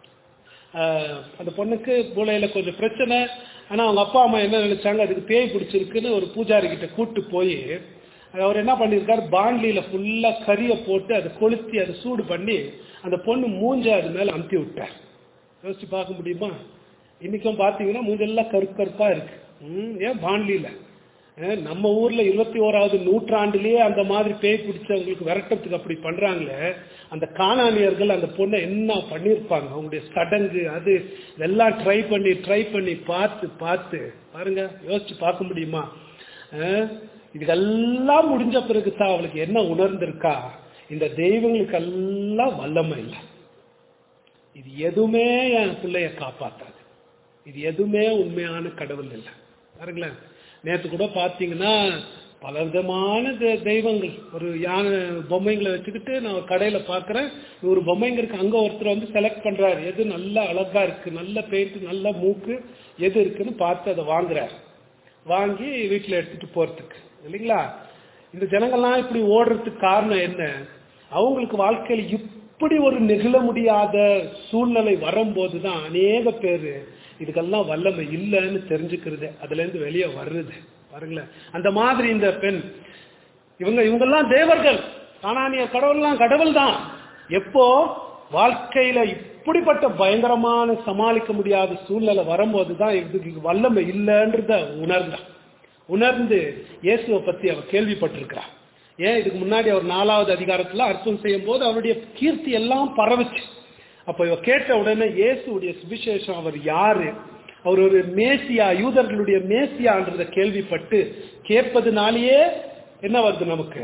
ஆஹ் அந்த பொண்ணுக்கு மூளையில கொஞ்சம் பிரச்சனை ஆனா அவங்க அப்பா அம்மா என்ன நினைச்சாங்க அதுக்கு பேய் பிடிச்சிருக்குன்னு ஒரு பூஜாரி கிட்ட கூட்டு போய் அவர் என்ன பண்ணியிருக்காரு பாண்ட்லியில ஃபுல்லா கறியை போட்டு அதை கொளுத்தி அதை சூடு பண்ணி அந்த பொண்ணு மூஞ்ச அது மேல அமுத்தி விட்டார் யோசிச்சு பார்க்க முடியுமா இன்னைக்கும் பாத்தீங்கன்னா மூஞ்செல்லாம் கருப்பு கருப்பா இருக்கு ம், ஏன் பாண்ட்லியில அஹ் நம்ம ஊர்ல இருபத்தி ஓராவது நூற்றாண்டுலயே அந்த மாதிரி பேய் பிடிச்சவங்களுக்கு விரட்டத்துக்கு அப்படி பண்றாங்களே அந்த காணானியர்கள் அந்த பொண்ணை என்ன பண்ணியிருப்பாங்க அவங்களுடைய சடங்கு அது இதெல்லாம் ட்ரை பண்ணி ட்ரை பண்ணி பார்த்து பார்த்து பாருங்க யோசிச்சு பார்க்க முடியுமா அஹ் இதுக்கெல்லாம் முடிஞ்ச பிறகு தான் அவளுக்கு என்ன உணர்ந்திருக்கா இந்த தெய்வங்களுக்கெல்லாம் வல்லமை இல்லை இது எதுவுமே என் பிள்ளைய காப்பாத்தாது இது எதுவுமே உண்மையான கடவுள் இல்லை பாருங்களேன் நேத்து கூட பார்த்தீங்கன்னா பல விதமான தெ- தெய்வங்கள் ஒரு யானை பொம்மைங்களை வச்சுக்கிட்டு நான் ஒரு கடையில பார்க்குறேன் ஒரு பொம்மைங்க இருக்கு அங்க ஒருத்தர் வந்து செலக்ட் பண்றாரு எது நல்ல அழகா இருக்கு நல்ல பெயிண்ட் நல்ல மூக்கு எது இருக்குன்னு பார்த்து அதை வாங்குறாரு வாங்கி வீட்டில் எடுத்துட்டு போறதுக்கு இல்லைங்களா இந்த ஜனங்கள்லாம் இப்படி ஓடுறதுக்கு காரணம் என்ன அவங்களுக்கு வாழ்க்கையில் இப்படி ஒரு நெகிழ முடியாத சூழ்நிலை வரும்போது தான் அநேக பேர் இதுக்கெல்லாம் வல்லமை இல்லைன்னு தெரிஞ்சுக்கிறது அதுல இருந்து வெளியே வர்றது பாருங்களேன் அந்த மாதிரி இந்த பெண் இவங்க இவங்கெல்லாம் தேவர்கள் காணானிய கடவுள்லாம் கடவுள் தான் எப்போ வாழ்க்கையில இப்படிப்பட்ட பயங்கரமான சமாளிக்க முடியாத சூழ்நிலை வரும்போது தான் இதுக்கு வல்லமை இல்லைன்றத உணர்ந்தான் உணர்ந்து இயேசுவை பத்தி அவ கேள்விப்பட்டிருக்கிறார் ஏன் இதுக்கு முன்னாடி அவர் நாலாவது அதிகாரத்துல அர்த்தம் செய்யும் போது அவருடைய கீர்த்தி எல்லாம் பரவுச்சு அப்ப இவ கேட்ட உடனே இயேசுடைய சுவிசேஷம் அவர் யாரு அவர் ஒரு மேசியா யூதர்களுடைய மேசியான்றத கேள்விப்பட்டு கேட்பதுனாலேயே என்ன வருது நமக்கு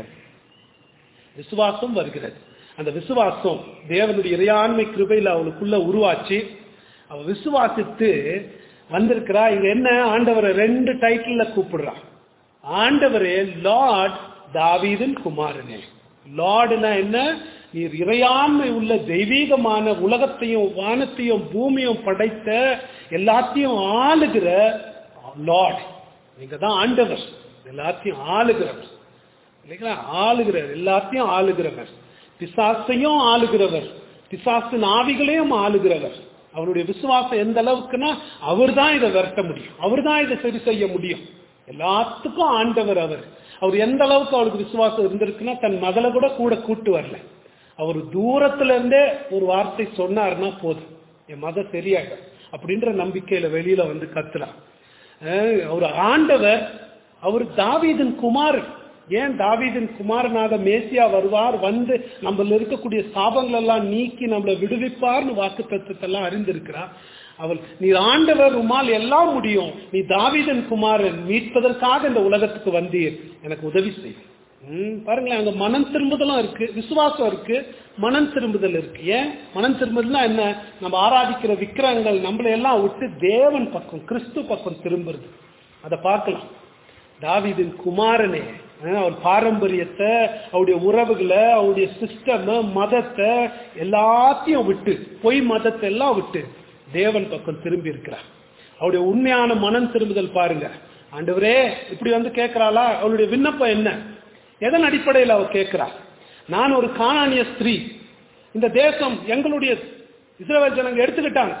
விசுவாசம் வருகிறது அந்த விசுவாசம் தேவனுடைய இறையாண்மை கிருபையில் அவளுக்குள்ள உருவாச்சு அவ விசுவாசித்து வந்திருக்கிறா இங்க என்ன ஆண்டவரை ரெண்டு டைட்டில்ல கூப்பிடுறா ஆண்டவரே லார்ட் தாவீதின் குமாரனே லார்டுனா என்ன நீர் இறையாண்மை உள்ள தெய்வீகமான உலகத்தையும் வானத்தையும் பூமியும் படைத்த எல்லாத்தையும் ஆளுகிற லார்ட் நீங்க தான் ஆண்டவர் எல்லாத்தையும் ஆளுகிறவர் இல்லைங்களா ஆளுகிறவர் எல்லாத்தையும் ஆளுகிறவர் பிசாசையும் ஆளுகிறவர் பிசாசின் ஆவிகளையும் ஆளுகிறவர் அவருடைய விசுவாசம் எந்த அளவுக்குன்னா அவர் தான் இதை விரட்ட முடியும் அவர் தான் இதை சரி செய்ய முடியும் எல்லாத்துக்கும் ஆண்டவர் அவர் அவர் எந்த அளவுக்கு அவருக்கு விசுவாசம் இருந்திருக்குன்னா தன் மகளை கூட கூட கூட்டு வரல அவர் தூரத்துல இருந்தே ஒரு வார்த்தை சொன்னார்னா போதும் என் மத சரியாயிடும் அப்படின்ற நம்பிக்கையில வெளியில வந்து கத்துலாம் அஹ் அவர் ஆண்டவர் அவர் தாவீதின் குமாரன் ஏன் தாவீதின் குமாரனாக மேசியா வருவார் வந்து நம்மள இருக்கக்கூடிய சாபங்கள் எல்லாம் நீக்கி நம்மளை விடுவிப்பார்னு வாக்கு தத்துவத்தெல்லாம் அறிந்திருக்கிறார் அவள் நீ ஆண்டவர் உமால் எல்லாம் முடியும் நீ தாவீதன் குமாரன் மீட்பதற்காக இந்த உலகத்துக்கு வந்தீர் எனக்கு உதவி செய் ம், பாருங்களேன் அங்க மனம் திரும்புதலும் இருக்கு விசுவாசம் இருக்கு மனம் திரும்புதல் இருக்கு ஏன் மனம் திரும்புதல்னா என்ன நம்ம ஆராதிக்கிற விக்கிரகங்கள் நம்மளை எல்லாம் விட்டு தேவன் பக்கம் கிறிஸ்து பக்கம் திரும்புறது அதை பார்க்கலாம் தாவீதின் குமாரனே அஹ், அவர் பாரம்பரியத்தை அவருடைய உறவுகளை அவருடைய சிஸ்டம் மதத்தை எல்லாத்தையும் விட்டு பொய் மதத்தை எல்லாம் விட்டு தேவன் பக்கம் திரும்பி இருக்கிறார் அவருடைய உண்மையான மனம் திரும்புதல் பாருங்க ஆண்டவரே இப்படி வந்து கேட்கிறாளா அவளுடைய விண்ணப்பம் என்ன எதன் அடிப்படையில் அவ கேட்கிறா நான் ஒரு காணானிய ஸ்திரீ இந்த தேசம் எங்களுடைய இஸ்ரவேல் ஜனங்க எடுத்துக்கிட்டாங்க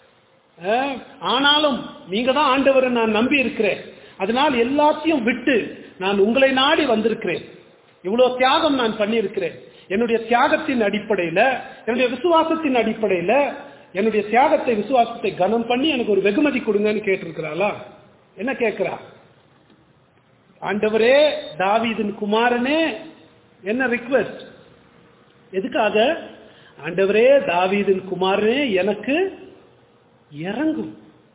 அஹ், ஆனாலும் நீங்க தான் ஆண்டவரை நான் நம்பி இருக்கிறேன் அதனால் எல்லாத்தையும் விட்டு நான் உங்களை நாடி வந்திருக்கிறேன் இவ்வளவு தியாகம் நான் பண்ணியிருக்கிறேன் என்னுடைய தியாகத்தின் அடிப்படையில என்னுடைய விசுவாசத்தின் அடிப்படையில என்னுடைய தியாகத்தை விசுவாசத்தை கனம் பண்ணி எனக்கு ஒரு வெகுமதி கொடுங்கன்னு கேட்டிருக்கிறாளா என்ன கேட்கிறா ஆண்டவரே தாவீதின் குமாரனே என்ன ரிக்வெஸ்ட் எதுக்காக ஆண்டவரே தாவீதின் குமாரனே எனக்கு இறங்கும்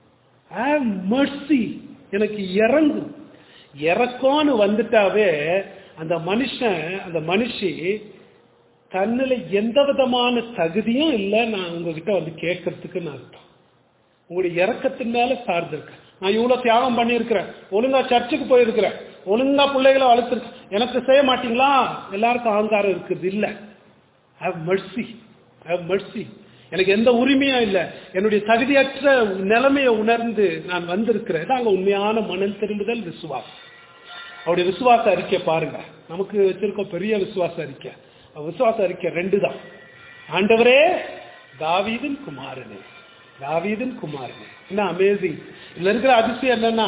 மர்சி எனக்கு இறங்கும் இறக்கம்னு வந்துட்டாவே அந்த மனுஷன் அந்த மனுஷி தன்னில எந்த விதமான தகுதியும் இல்லை நான் உங்ககிட்ட வந்து கேட்கறதுக்குன்னு அர்த்தம் உங்களுடைய இறக்கத்தின் மேல சார்ந்திருக்கேன் நான் இவ்வளவு தியாகம் பண்ணியிருக்கிறேன் ஒழுங்கா சர்ச்சுக்கு போயிருக்கிறேன் ஒழுங்கா பிள்ளைகளை வளர்த்துருக்கேன் எனக்கு செய்ய மாட்டீங்களா எல்லாருக்கும் அகங்காரம் இருக்குது இல்ல ஹவ் மர்சி ஹவ் மர்சி எனக்கு எந்த உரிமையும் இல்லை என்னுடைய தகுதியற்ற நிலைமையை உணர்ந்து நான் வந்திருக்கிறேன் இதாங்க உண்மையான மனம் திரும்புதல் விசுவாசம் அவருடைய விசுவாச அறிக்கை பாருங்க நமக்கு வச்சிருக்கோம் பெரிய விசுவாச அறிக்கை அவர் விசுவாச அறிக்கை ரெண்டு தான் ஆண்டவரே தாவீதின் குமாரனே தாவீதின் குமாரனே என்ன அமேசிங் இதுல இருக்கிற அதிசயம் என்னன்னா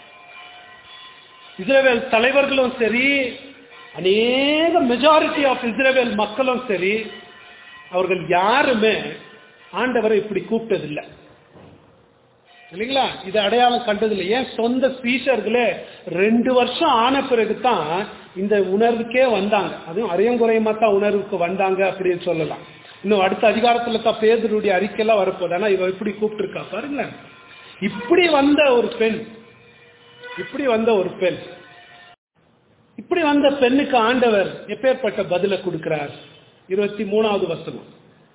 இஸ்ரேல் தலைவர்களும் சரி அநேக மெஜாரிட்டி ஆஃப் இஸ்ரேல் மக்களும் சரி அவர்கள் யாருமே ஆண்டவரை இப்படி கூப்பிட்டதில்லை இல்லைங்களா இது அடையாளம் கண்டதில்லை ஏன் சொந்த சீஷர்களே ரெண்டு வருஷம் ஆன பிறகு தான் இந்த உணர்வுக்கே வந்தாங்க அதுவும் அரையங்குறையமா தான் உணர்வுக்கு வந்தாங்க அப்படின்னு சொல்லலாம் இன்னும் அடுத்த அதிகாரத்துல தான் பேதருடைய அறிக்கையெல்லாம் வரப்போகுது ஆனா இவ இப்படி கூப்பிட்டுருக்கா பாருங்களேன் இப்படி வந்த ஒரு பெண் இப்படி வந்த ஒரு பெண் இப்படி வந்த பெண்ணுக்கு ஆண்டவர் எப்பேற்பட்ட பதிலை கொடுக்கிறார் இருபத்தி மூணாவது வசனம்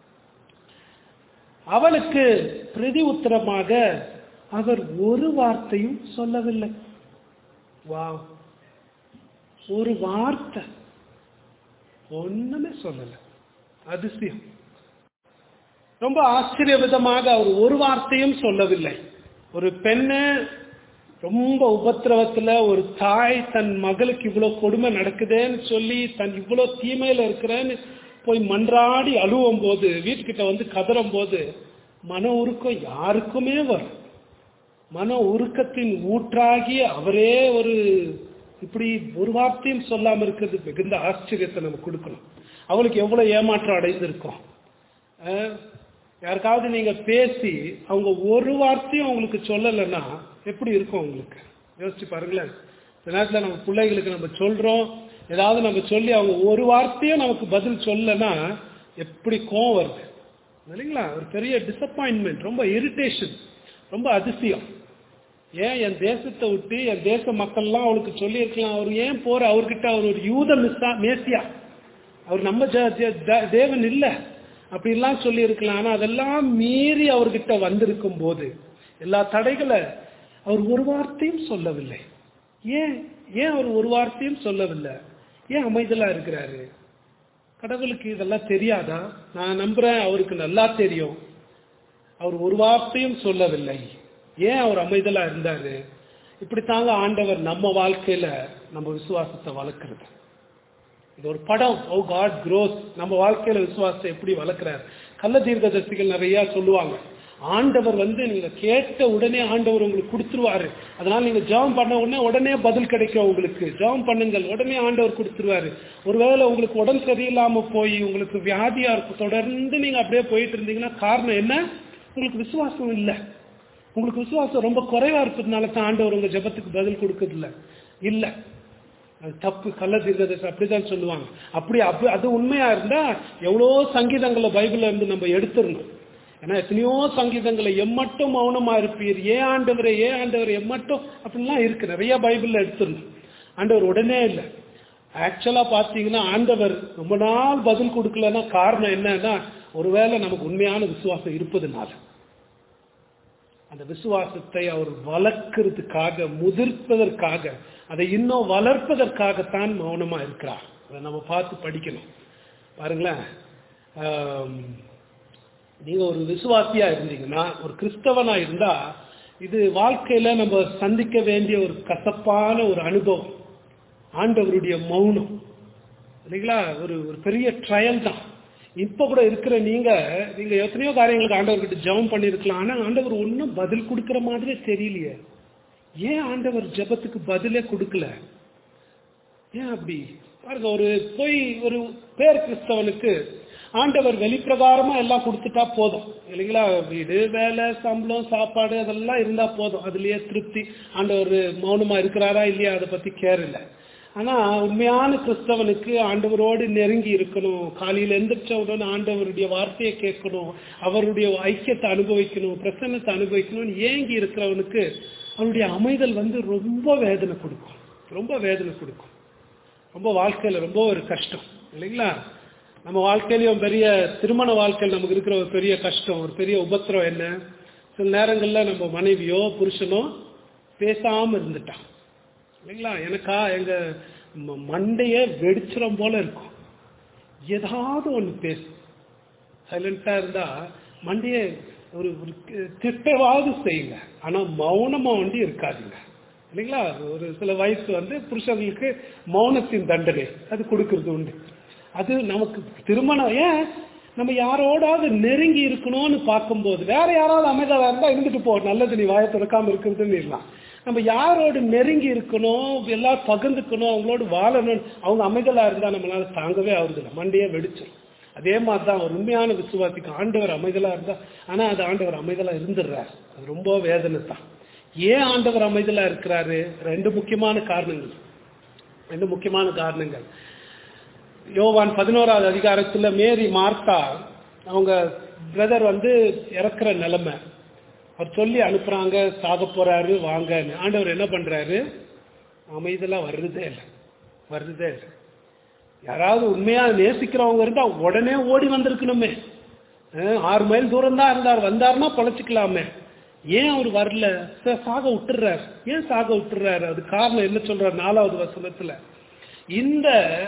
அவளுக்கு பிரதி உத்தரமாக அவர் ஒரு வார்த்தையும் சொல்லவில்லை வா ஒரு வார்த்தை ஒண்ணுமே சொல்லல அதிசயம் ரொம்ப ஆச்சரிய விதமாக அவர் ஒரு வார்த்தையும் சொல்லவில்லை ஒரு பெண்ணு ரொம்ப உபத்திரவத்துல ஒரு தாய் தன் மகளுக்கு இவ்வளவு கொடுமை நடக்குதேன்னு சொல்லி தன் இவ்வளவு தீமையில இருக்கிறேன்னு போய் மன்றாடி அழுவும் போது வீட்டுக்கிட்ட வந்து கதறும் போது மன உருக்கம் யாருக்குமே வரும் மன உருக்கத்தின் ஊற்றாகி அவரே ஒரு இப்படி ஒரு வார்த்தையும் சொல்லாம இருக்கிறது மிகுந்த ஆச்சரியத்தை நம்ம கொடுக்கணும் அவளுக்கு எவ்வளவு ஏமாற்றம் அடைந்திருக்கோம் அஹ், யாருக்காவது நீங்க பேசி அவங்க ஒரு வார்த்தையும் உங்களுக்கு சொல்லலைன்னா எப்படி இருக்கும் உங்களுக்கு யோசிச்சு பாருங்களேன் சில நேரத்தில் நம்ம பிள்ளைகளுக்கு நம்ம சொல்றோம் ஏதாவது நம்ம சொல்லி அவங்க ஒரு வார்த்தையும் நமக்கு பதில் சொல்லலைன்னா எப்படி கோவம் வருது இல்லைங்களா ஒரு பெரிய டிசப்பாயின்மெண்ட் ரொம்ப இரிட்டேஷன் ரொம்ப அதிசயம் ஏன் என் தேசத்தை விட்டு என் தேச மக்கள்லாம் அவளுக்கு சொல்லியிருக்கலாம் அவர் ஏன் போற அவர்கிட்ட அவர் ஒரு யூத மிஸ்ஸா மேசியா அவர் நம்ம ஜ- ஜ- த- தேவன் இல்லை அப்படிலாம் சொல்லியிருக்கலாம் ஆனா அதெல்லாம் மீறி அவர்கிட்ட வந்திருக்கும் போது எல்லா தடைகளை அவர் ஒரு வார்த்தையும் சொல்லவில்லை ஏன் ஏன் அவர் ஒரு வார்த்தையும் சொல்லவில்லை ஏன் அமைதலா இருக்கிறாரு கடவுளுக்கு இதெல்லாம் தெரியாதா நான் நம்புறேன் அவருக்கு நல்லா தெரியும் அவர் ஒரு வார்த்தையும் சொல்லவில்லை ஏன் அவர் அமைதலா இருந்தாரு இப்படி தாங்க ஆண்டவர் நம்ம வாழ்க்கையில நம்ம விசுவாசத்தை வளர்க்கிறது இது ஒரு படம் ஓ காட் க்ரோஸ் நம்ம வாழ்க்கையில விசுவாசத்தை எப்படி வளர்க்கிறார் கள்ள தீர்க்கதரிசிகள் நிறைய சொல்லுவாங்க ஆண்டவர் வந்து நீங்க கேட்ட உடனே ஆண்டவர் உங்களுக்கு கொடுத்துருவாரு அதனால நீங்க ஜெபம் பண்ண உடனே உடனே பதில் கிடைக்கும் உங்களுக்கு ஜெபம் பண்ணுங்கள் உடனே ஆண்டவர் கொடுத்துருவாரு ஒருவேளை உங்களுக்கு உடம்பு சரியில்லாம போய் உங்களுக்கு வியாதியா இருக்கும் தொடர்ந்து நீங்க அப்படியே போயிட்டு இருந்தீங்கன்னா காரணம் என்ன உங்களுக்கு விசுவாசம் இல்லை உங்களுக்கு விசுவாசம் ரொம்ப குறைவா இருக்கிறதுனால தான் ஆண்டவர் உங்க ஜெபத்துக்கு பதில் கொடுக்கறது இல்ல இல்ல அது தப்பு கள்ள தீர்க்கதரிசி அப்படிதான் சொல்லுவாங்க அப்படி அப்படி அது உண்மையா இருந்தா எவ்வளோ சங்கீதங்களை பைபிள்ல இருந்து நம்ம எடுத்துடணும் ஏன்னா எத்தனையோ சங்கீதங்களை எம்மட்டும் மௌனமா இருப்பீர் ஏன் ஆண்டவரே ஏன் ஆண்டவர் எம்மட்டும் அப்படிலாம் இருக்கு நிறைய பைபிள்ல எடுத்துடணும் ஆண்டவர் உடனே இல்லை ஆக்சுவலா பாத்தீங்கன்னா ஆண்டவர் ரொம்ப நாள் பதில் கொடுக்கலன்னா காரணம் என்னன்னா ஒருவேளை நமக்கு உண்மையான விசுவாசம் இருப்பதுனால அந்த விசுவாசத்தை அவர் வளர்க்கறதுக்காக முதிர்ப்பதற்காக அதை இன்னும் வளர்ப்பதற்காகத்தான் மௌனமா இருக்கிறார் அதை நம்ம பார்த்து படிக்கணும் பாருங்களேன் ஆம், நீங்க ஒரு விசுவாசியா இருந்தீங்கன்னா ஒரு கிறிஸ்தவனா இருந்தா இது வாழ்க்கையில நம்ம சந்திக்க வேண்டிய ஒரு கசப்பான ஒரு அனுபவம் ஆண்டவருடைய மௌனம் இல்லைங்களா ஒரு ஒரு பெரிய ட்ரையல் தான் இப்ப கூட இருக்கிற நீங்க நீங்க எத்தனையோ காரியங்களுக்கு ஆண்டவர்கிட்ட ஜெபம் பண்ணிருக்கலாம் ஆனா ஆண்டவர் ஒன்றும் பதில் கொடுக்கிற மாதிரியே தெரியலையே ஏன் ஆண்டவர் ஜெபத்துக்கு பதிலே கொடுக்கல ஏன் அப்படி பாருங்க ஒரு போய் ஒரு பேர் கிறிஸ்தவனுக்கு ஆண்டவர் வெளிப்பிரகாரமா எல்லாம் கொடுத்துட்டா போதும் இல்லைங்களா வீடு வேலை சம்பளம் சாப்பாடு அதெல்லாம் இருந்தா போதும் அதுலயே திருப்தி ஆண்டவர் மௌனமா இருக்கிறாரா இல்லையா அதை பத்தி கேர் இல்லை ஆனா உண்மையான கிறிஸ்தவனுக்கு ஆண்டவரோடு நெருங்கி இருக்கணும் காலையில எந்திரிச்ச உடனே ஆண்டவருடைய வார்த்தையை கேட்கணும் அவருடைய ஐக்கியத்தை அனுபவிக்கணும் பிரசன்னத்தை அனுபவிக்கணும்னு ஏங்கி இருக்கிறவனுக்கு அவனுடைய அமைதல் வந்து ரொம்ப வேதனை கொடுக்கும் ரொம்ப வேதனை கொடுக்கும் ரொம்ப வாழ்க்கையில ரொம்ப ஒரு கஷ்டம் இல்லைங்களா நம்ம வாழ்க்கையிலயும் பெரிய திருமண வாழ்க்கையில் நமக்கு இருக்கிற ஒரு பெரிய கஷ்டம் ஒரு பெரிய உபத்திரம் என்ன சில நேரங்கள்ல நம்ம மனைவியோ புருஷனோ பேசாம இருந்துட்டான் இல்லைங்களா எனக்கா எங்க ம- மண்டைய வெடிச்சிரம் போல இருக்கும் ஏதாவது ஒண்ணு பேசு சைலண்டா இருந்தா மண்டைய ஒரு ஒரு திட்டவாவது செய்யுங்க ஆனா மௌனமா வந்து இருக்காதுங்க இல்லைங்களா ஒரு சில வயசு வந்து புருஷர்களுக்கு மௌனத்தின் தண்டனை அது கொடுக்கறது உண்டு அது நமக்கு திருமணம் ஏன் நம்ம யாரோடாவது நெருங்கி இருக்கணும்னு பார்க்கும்போது வேற யாராவது அமைதலா இருந்தா இருந்துட்டு போ நல்லது நீ வாயை திறக்காம இருக்கிறதுன்னு இருக்கலாம் நம்ம யாரோடு நெருங்கி இருக்கணும் எல்லாம் பகிர்ந்துக்கணும் அவங்களோடு வாழணும் அவங்க அமைதலா இருந்தா நம்மளால தாங்கவே ஆகுறதில்ல மண்டையே வெடிச்சிடும் அதே மாதிரி தான் ஒரு உண்மையான விசுவாசிக்கு ஆண்டவர் அமைதலா இருந்தா ஆனா அது ஆண்டவர் அமைதலா இருந்துடுறார் அது ரொம்ப வேதனை தான் ஏன் ஆண்டவர் அமைதலா இருக்கிறாரு ரெண்டு முக்கியமான காரணங்கள் ரெண்டு முக்கியமான காரணங்கள் யோவான் பதினோராவது அதிகாரத்துல மேரி மார்த்தா அவங்க பிரதர் வந்து இறக்குற நிலைமை அவர் சொல்லி அனுப்புறாங்க சாக போறாரு வாங்கன்னு ஆண்டவர் என்ன பண்றாரு அமைதலா வர்றதே இல்லை வர்றதே இல்லை யாராவது உண்மையா நேசிக்கிறவங்க இருந்தா உடனே ஓடி வந்திருக்கணுமே அஹ் ஆறு மைல் தூரம் தான் இருந்தார் வந்தாருன்னா பொழைச்சிக்கலாமே ஏன் அவர் வரல சார் சாக விட்டுறாரு ஏன் சாக விட்டுறாரு அது காரணம் என்ன சொல்றாரு நாலாவது வசனத்துல இந்த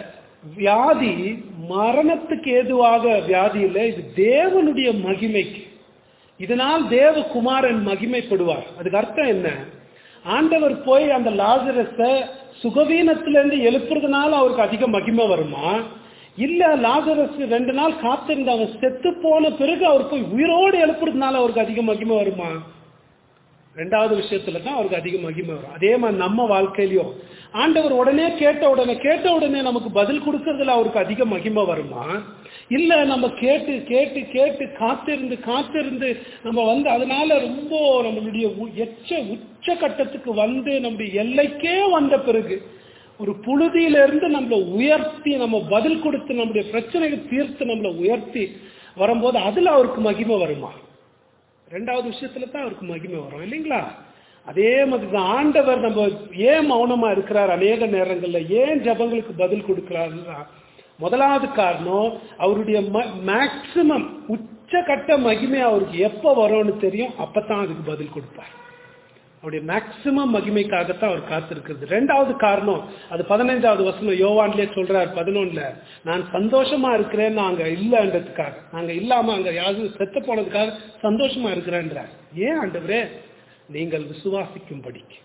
வியாதி மரணத்துக்கு ஏதுவாக வியாதி இல்லை இது தேவனுடைய மகிமைக்கு இதனால் தேவகுமாரன் மகிமைப்படுவார் அதுக்கு அர்த்தம் என்ன ஆண்டவர் போய் அந்த லாசரஸ சுகவீனத்திலிருந்து எழுப்புறதுனால அவருக்கு அதிக மகிமை வருமா இல்ல லாசரஸ் ரெண்டு நாள் காத்திருந்து அவன் செத்து போன பிறகு அவர் போய் உயிரோடு எழுப்புறதுனால அவருக்கு அதிக மகிமை வருமா ரெண்டாவது விஷயத்துல தான் அவருக்கு அதிக மகிமை வரும் அதே மாதிரி நம்ம வாழ்க்கையிலயும் ஆண்டவர் உடனே கேட்ட உடனே கேட்ட உடனே நமக்கு பதில் கொடுக்கறதுல அவருக்கு அதிக மகிமை வருமா இல்ல நம்ம கேட்டு கேட்டு கேட்டு காத்திருந்து காத்திருந்து நம்ம வந்து அதனால ரொம்ப நம்மளுடைய உ- எச்ச உச்ச கட்டத்துக்கு வந்து நம்முடைய எல்லைக்கே வந்த பிறகு ஒரு புழுதியில இருந்து நம்மளை உயர்த்தி நம்ம பதில் கொடுத்து நம்முடைய பிரச்சனையை தீர்த்து நம்மளை உயர்த்தி வரும்போது அதுல அவருக்கு மகிமை வருமா ரெண்டாவது விஷயத்துல தான் அவருக்கு மகிமை வரும் இல்லைங்களா அதே மாதிரி தான் ஆண்டவர் நம்ம ஏன் மௌனமா இருக்கிறார் அநேக நேரங்கள்ல ஏன் ஜபங்களுக்கு பதில் கொடுக்கிறாருன்னா முதலாவது காரணம் அவருடைய மேக்சிமம் உச்சகட்ட மகிமை அவருக்கு எப்ப வரும்னு தெரியும் அப்பதான் அதுக்கு பதில் கொடுப்பார் அவருடைய மேக்சிமம் மகிமைக்காகத்தான் அவர் காத்திருக்கிறது ரெண்டாவது காரணம் அது பதினைஞ்சாவது வசனம் யோவான்லயே சொல்றார் பதினொன்னுல நான் சந்தோஷமா இருக்கிறேன் நாங்க இல்லைன்றதுக்காக நாங்க இல்லாம அங்க யாரும் செத்து போனதுக்காக சந்தோஷமா இருக்கிறேன்றார் ஏன் ஆண்டவரே நீங்கள் விசுவாசிக்கும்படிக்கு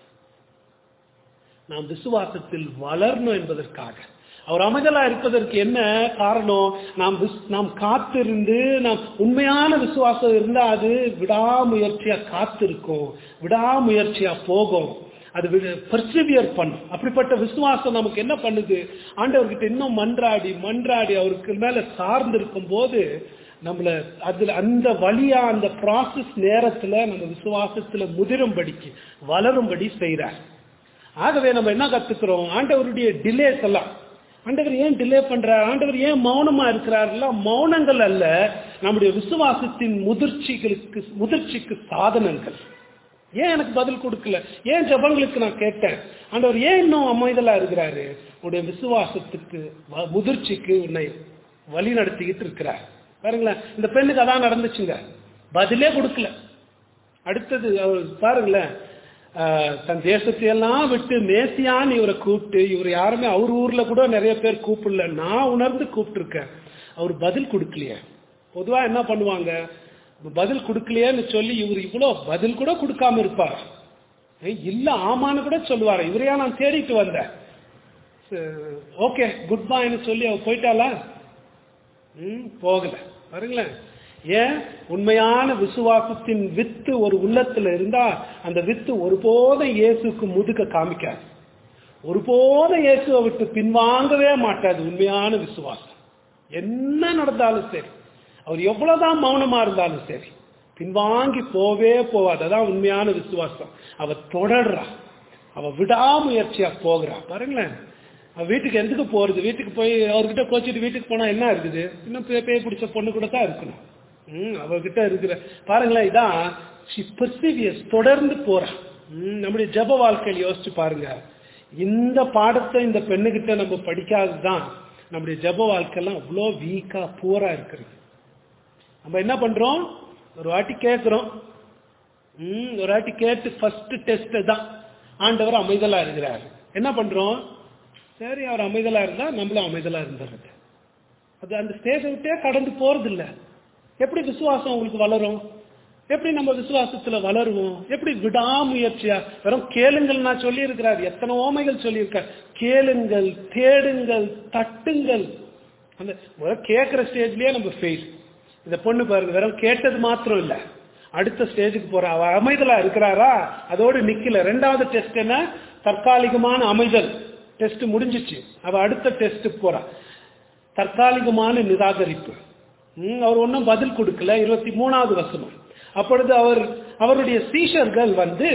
நாம் விசுவாசத்தில் வளரணும் என்பதற்காக அவர் அமைதலா இருப்பதற்கு என்ன காரணம் நாம் விஸ்- நாம் காத்திருந்து நாம் உண்மையான விசுவாசம் இருந்தா அது விடாமுயற்சியா காத்திருக்கும் விடாமுயற்சியா போகும் அது பர்சிவியர் பண்ணும் அப்படிப்பட்ட விசுவாசம் நமக்கு என்ன பண்ணுது ஆண்டவர்கிட்ட இன்னும் மன்றாடி மன்றாடி அவருக்கு மேல சார்ந்து இருக்கும் போது நம்மள அதுல அந்த வழியா அந்த ப்ராசஸ் நேரத்துல நம்ம விசுவாசத்துல முதிரும்படிக்கு வளரும்படி செய்றார் ஆகவே நம்ம என்ன கத்துக்கிறோம் ஆண்டவருடைய டிலேஸ் எல்லாம் ஆண்டவர் ஏன் டிலே பண்றார் ஆண்டவர் ஏன் மௌனமா இருக்கிறார் எல்லாம் மௌனங்கள் அல்ல நம்முடைய விசுவாசத்தின் முதிர்ச்சிகளுக்கு முதிர்ச்சிக்கு சாதனங்கள் ஏன் எனக்கு பதில் கொடுக்கல ஏன் ஜபங்களுக்கு நான் கேட்டேன் ஆண்டவர் ஏன் இன்னும் அமைதலா இருக்கிறாரு உன்னுடைய விசுவாசத்துக்கு வ- முதிர்ச்சிக்கு உன்னை வழி நடத்திக்கிட்டு இருக்கிறார் பாருங்களேன் இந்த பெண்ணுக்கு அதான் நடந்துச்சுங்க பதிலே கொடுக்கல அடுத்தது அவர் பாருங்களேன் ஆஹ், தன் தேசத்தையெல்லாம் விட்டு மேசியான்னு இவரை கூப்பிட்டு இவர் யாருமே அவர் ஊர்ல கூட நிறைய பேர் கூப்பிடல நான் உணர்ந்து கூப்பிட்டுருக்கேன் அவர் பதில் கொடுக்கலையே பொதுவா என்ன பண்ணுவாங்க பதில் கொடுக்கலையேன்னு சொல்லி இவர் இவ்வளோ பதில் கூட கொடுக்காம இருப்பார் ஏய், இல்ல ஆமான்னு கூட சொல்லுவார் இவரையா நான் தேடிட்டு வந்தேன் ஓகே குட் பாய்னு சொல்லி அவ போயிட்டாளா ம், போகல பாருங்களேன் ஏன் உண்மையான விசுவாசத்தின் வித்து ஒரு உள்ளத்துல இருந்தா அந்த வித்து ஒருபோதும் இயேசுக்கு முதுக காமிக்காது ஒருபோதும் இயேசுவை விட்டு பின்வாங்கவே மாட்டாது உண்மையான விசுவாசம் என்ன நடந்தாலும் சரி அவர் எவ்வளவுதான் மௌனமா இருந்தாலும் சரி பின்வாங்கி போவே போவாது அதான் உண்மையான விசுவாசம் அவ தொடர்றா அவ விடாமுயற்சியா போகிறா பாருங்களேன் அவ வீட்டுக்கு எதுக்கு போறது வீட்டுக்கு போய் அவர்கிட்ட கோச்சிட்டு வீட்டுக்கு போனா என்ன இருக்குது இன்னும் பே- பேய் பிடிச்ச பொண்ணு கூட தான் இருக்கணும் ம், அவகிட்ட இருக்கிற பாருங்களேன் இதான் she perseveres, தொடர்ந்து போறா ம், நம்முடைய ஜப வாழ்க்கையில் யோசிச்சு பாருங்க இந்த பாடத்தை இந்த பெண்ணுகிட்ட நம்ம படிக்காததுதான் நம்முடைய ஜப வாழ்க்கையெல்லாம் அவ்வளோ வீக்கா பூரா இருக்கிறது நம்ம என்ன பண்றோம் ஒரு வாட்டி கேட்கிறோம் ம், ஒரு வாட்டி கேட்டு ஃபர்ஸ்ட் டெஸ்ட் தான் ஆண்டவர் அமைதலா இருக்கிறார் என்ன பண்றோம் சரி அவர் அமைதலா இருந்தா நம்மளும் அமைதலா இருந்துறது அது அந்த ஸ்டேஜை விட்டே கடந்து போறது இல்ல எப்படி விசுவாசம் உங்களுக்கு வளரும் எப்படி நம்ம விசுவாசத்துல வளருவோம் எப்படி விடாமுயற்சியா வெறும் கேளுங்கள் நான் சொல்லி இருக்கிறார் எத்தனை ஓமைகள் சொல்லியிருக்கார் கேளுங்கள் தேடுங்கள் தட்டுங்கள் அந்த முதல்ல கேட்கிற ஸ்டேஜ்லயே நம்ம ஃபெயில் இந்த பொண்ணு பாருங்க வெறும் கேட்டது மாத்திரம் இல்ல அடுத்த ஸ்டேஜுக்கு போறா அவ அமைதலா இருக்கிறாரா அதோடு நிக்கல ரெண்டாவது டெஸ்ட் என்ன தற்காலிகமான அமைதல் டெஸ்ட் முடிஞ்சிச்சு அவ அடுத்த டெஸ்ட்டுக்கு போறா தற்காலிகமான நிராகரிப்பு ம், அவர் ஒன்றும் பதில் கொடுக்கல இருபத்தி மூணாவது வசனம் அப்பொழுது அவர் அவருடைய சீஷர்கள் வந்து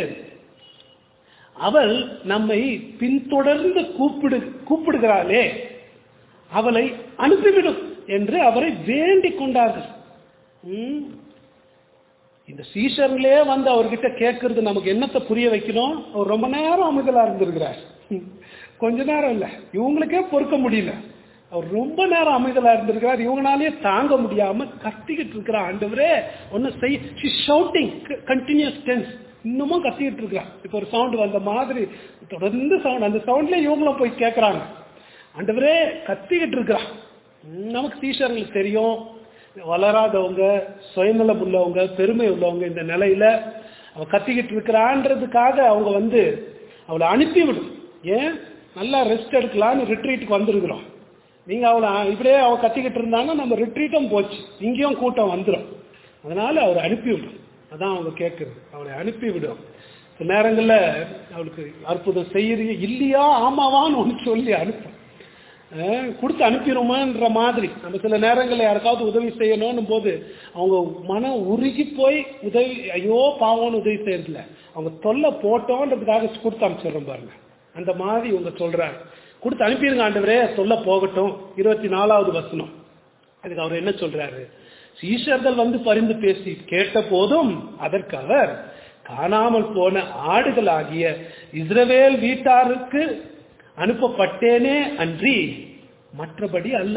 அவள் நம்மை பின்தொடர்ந்து கூப்பிடு கூப்பிடுகிறாளே அவளை அனுப்பிவிடும் என்று அவரை வேண்டிக் கொண்டார்கள் ம். இந்த சீஷர்களே வந்து அவர்கிட்ட கேட்கறது நமக்கு என்னத்தை புரிய வைக்கணும் அவர் ரொம்ப நேரம் அமைதலா இருந்திருக்கிறார் ம். கொஞ்ச நேரம் இல்ல இவங்களுக்கே பொறுக்க முடியல அவர் ரொம்ப நேரம் அமைதலா இருந்திருக்கிறார் இவங்களாலேயே தாங்க முடியாம கத்திக்கிட்டு இருக்கிற ஆண்டவரே ஒன்னு செய் ஷவுட்டிங் கண்டினியூஸ் டென்ஸ் இன்னமும் கத்திக்கிட்டு இருக்கிறார் இப்போ ஒரு சவுண்ட் வந்த மாதிரி தொடர்ந்து சவுண்ட் அந்த சவுண்ட்ல இவங்களும் போய் கேட்கறாங்க ஆண்டவரே கத்திக்கிட்டு இருக்கிறான் ம், நமக்கு டீச்சர்களுக்கு தெரியும் வளராதவங்க சுயநலம் உள்ளவங்க பெருமை உள்ளவங்க இந்த நிலையில அவ கத்திக்கிட்டு இருக்கிறான்றதுக்காக அவங்க வந்து அவளை அனுப்பிவிடும் ஏன் நல்லா ரெஸ்ட் எடுக்கலாம்னு ரிட்ரீட்டுக்கு வந்திருக்கிறோம் நீங்க அவளை இப்படியே அவ கத்திக்கிட்டு இருந்தாங்கன்னா நம்ம ரிட்ரீட்டும் போச்சு இங்கேயும் கூட்டம் வந்துடும் அதனால அவர் அனுப்பிவிடும் அதான் அவங்க கேட்கறது அவளை அனுப்பிவிடும் சில நேரங்கள்ல அவளுக்கு அற்புதம் செய்யறீங்க இல்லையா ஆமாவான்னு ஒன்று சொல்லி அனுப்பும் அஹ் கொடுத்து அனுப்பிடுமோன்ற மாதிரி நம்ம சில நேரங்களில் யாருக்காவது உதவி செய்யணும்னு போது அவங்க மனம் உருகி போய் உதவி ஐயோ பாவம்னு உதவி செய்யறதில்ல அவங்க தொல்லை போட்டோன்றதுக்காக கொடுத்து அனுப்பிச்சிடுறோம் பாருங்க அந்த மாதிரி இவங்க சொல்றாங்க கொடுத்து அனுப்பிடுங்க ஆண்டவரே தொல்லை போகட்டும் இருபத்தி நாலாவது வசனம் அதுக்கு அவர் என்ன சொல்றாரு சீஷர்கள் வந்து பரிந்து பேசி கேட்ட போதும் அதற்கு அவர் காணாமல் போன ஆடுகளாகிய இஸ்ரவேல் வீட்டாருக்கு அனுப்பப்பட்டேனே அன்றி மற்றபடி அல்ல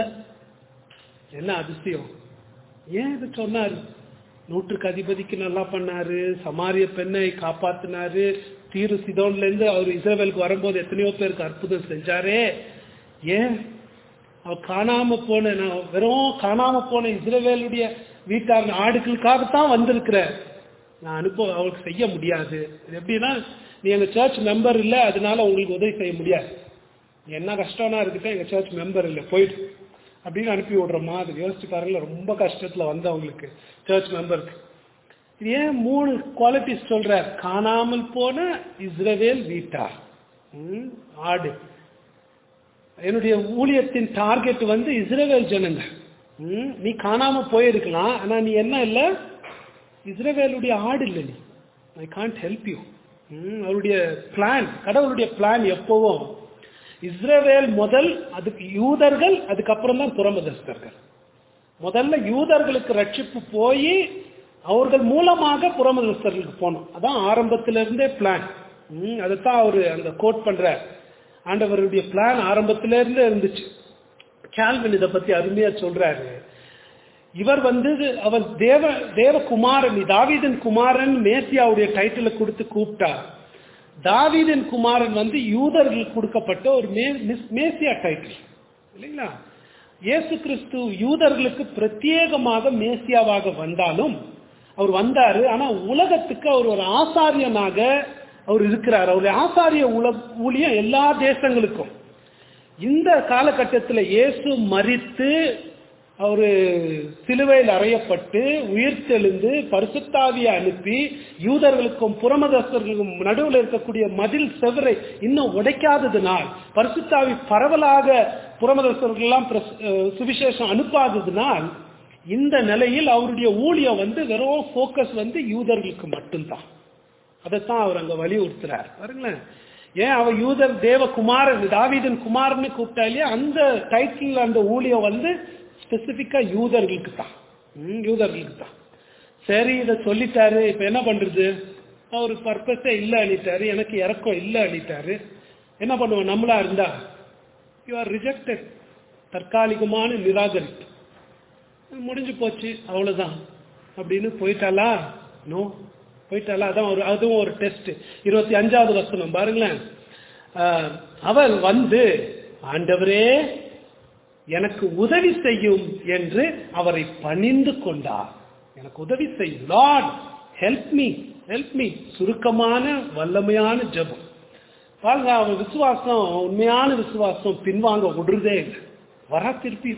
என்ன அதிசயம் ஏன் இது சொன்னாரு நூற்றுக்கு அதிபதிக்கு நல்லா பண்ணாரு சமாரிய பெண்ணை காப்பாத்தினாரு தீரு சிதோன்ல இருந்து அவர் இஸ்ரேலுக்கு வரும்போது எத்தனையோ பேருக்கு அற்புதம் செஞ்சாரே ஏன் அவர் காணாம போன நான் வெறும் காணாம போன இஸ்ரேலுடைய வீட்டார் ஆடுகளுக்காகத்தான் வந்திருக்கிற நான் அனுப்ப அவருக்கு செய்ய முடியாது இது எப்படின்னா நீ எங்க சர்ச் மெம்பர் இல்லை அதனால உங்களுக்கு உதவி செய்ய முடியாது என்ன கஷ்டம்னா இருக்குட்டு எங்க சர்ச் மெம்பர் இல்லை போயிட்டு அப்படின்னு அனுப்பி விடுற மாதிரி யோசிச்சு பாருங்களேன் ரொம்ப கஷ்டத்துல வந்தவங்களுக்கு சர்ச் மெம்பருக்கு இது ஏன் மூணு குவாலிட்டிஸ் சொல்ற காணாமல் போன இஸ்ரவேல் வீட்டார் ம், ஆடு என்னுடைய ஊழியத்தின் டார்கெட் வந்து இஸ்ரவேல் ஜனங்க ம், நீ காணாம போயிருக்கலாம் ஆனா நீ என்ன இல்ல இஸ்ரவேலுடைய ஆடு இல்லை நீ ஐ கான்ட் ஹெல்ப் யூ அவருடைய பிளான் கடவுளுடைய பிளான் எப்பவும் இஸ்ரவேல் முதல் அதுக்கு யூதர்கள் அதுக்கப்புறம் தான் புறமதஸ்தர்கள் முதல்ல யூதர்களுக்கு ரட்சிப்பு போய் அவர்கள் மூலமாக புறமதஸ்தர்களுக்கு போகணும் அதான் ஆரம்பத்துல இருந்தே பிளான் அதைத்தான் அவரு அந்த கோட் பண்ற ஆண்டவருடைய பிளான் ஆரம்பத்தில இருந்தே இருந்துச்சு கேல்வின் இதை பத்தி அருமையா சொல்றாரு இவர் வந்து அவர் தேவ தேவகுமாரன் தாவீதன் குமாரன் மேசியாவுடைய டைட்டில கொடுத்து கூப்பிட்டா தாவீதன் குமாரன் வந்து யூதர்களுக்கு கொடுக்கப்பட்ட ஒரு மே மிஸ்- மேசியா டைட்டில் இல்லைங்களா இயேசு கிறிஸ்து யூதர்களுக்கு பிரத்யேகமாக மேசியாவாக வந்தாலும் அவர் வந்தாரு ஆனா உலகத்துக்கு அவர் ஒரு ஆசாரியனாக அவர் இருக்கிறார் அவருடைய ஆசாரிய உல ஊழியம் எல்லா தேசங்களுக்கும் இந்த காலகட்டத்தில் இயேசு மரித்து அவரு சிலுவையில் அறையப்பட்டு உயிர்த்தெழுந்து பரிசுத்தாவியை அனுப்பி யூதர்களுக்கும் புறமதஸ்தர்களுக்கும் நடுவில் இருக்கக்கூடிய மதில் செவரை இன்னும் உடைக்காததினால் பரிசுத்தாவி பரவலாக புறமதஸ்தர்கள் எல்லாம் பிரஸ்- அஹ் சுவிசேஷம் அனுப்பாததினால் இந்த நிலையில் அவருடைய ஊழியம் வந்து வெறும் ஃபோக்கஸ் வந்து யூதர்களுக்கு மட்டும்தான் அதைத்தான் அவர் அங்க வலியுறுத்துறார் பாருங்களேன் ஏன் அவர் யூதர் தேவ குமாரன் தாவீதன் குமாரன்னு கூப்பிட்டா இல்லையா அந்த டைட்டில் அந்த ஊழியம் வந்து ஸ்பெசிபிக்கா யூதர்களுக்கு தான் ம், யூதர்களுக்கு தான் சரி இதை சொல்லிட்டாரு இப்ப என்ன பண்றது அவர் பர்பஸே இல்ல அழிட்டாரு எனக்கு இறக்கம் இல்ல அழிட்டாரு என்ன பண்ணுவோம் நம்மளா இருந்தா யூ ஆர் ரிஜெக்டட் தற்காலிகமான நிராகரிப்பு முடிஞ்சு போச்சு அவ்வளவுதான் அப்படின்னு போயிட்டாளா நோ போயிட்டாளா அதான் ஒரு அதுவும் ஒரு டெஸ்ட் இருபத்தி அஞ்சாவது வசனம் பாருங்களேன் ஆஹ், அவள் வந்து ஆண்டவரே எனக்கு உதவி செய்யும் என்று அவரை பணிந்து கொண்டார் எனக்கு உதவி செய்யும் Lord help me help me சுருக்கமான வல்லமையான ஜெபம் பாருங்க அவன் விசுவாசம் உண்மையான விசுவாசம் பின்வாங்க விடுறதே இல்லை வர திருப்பி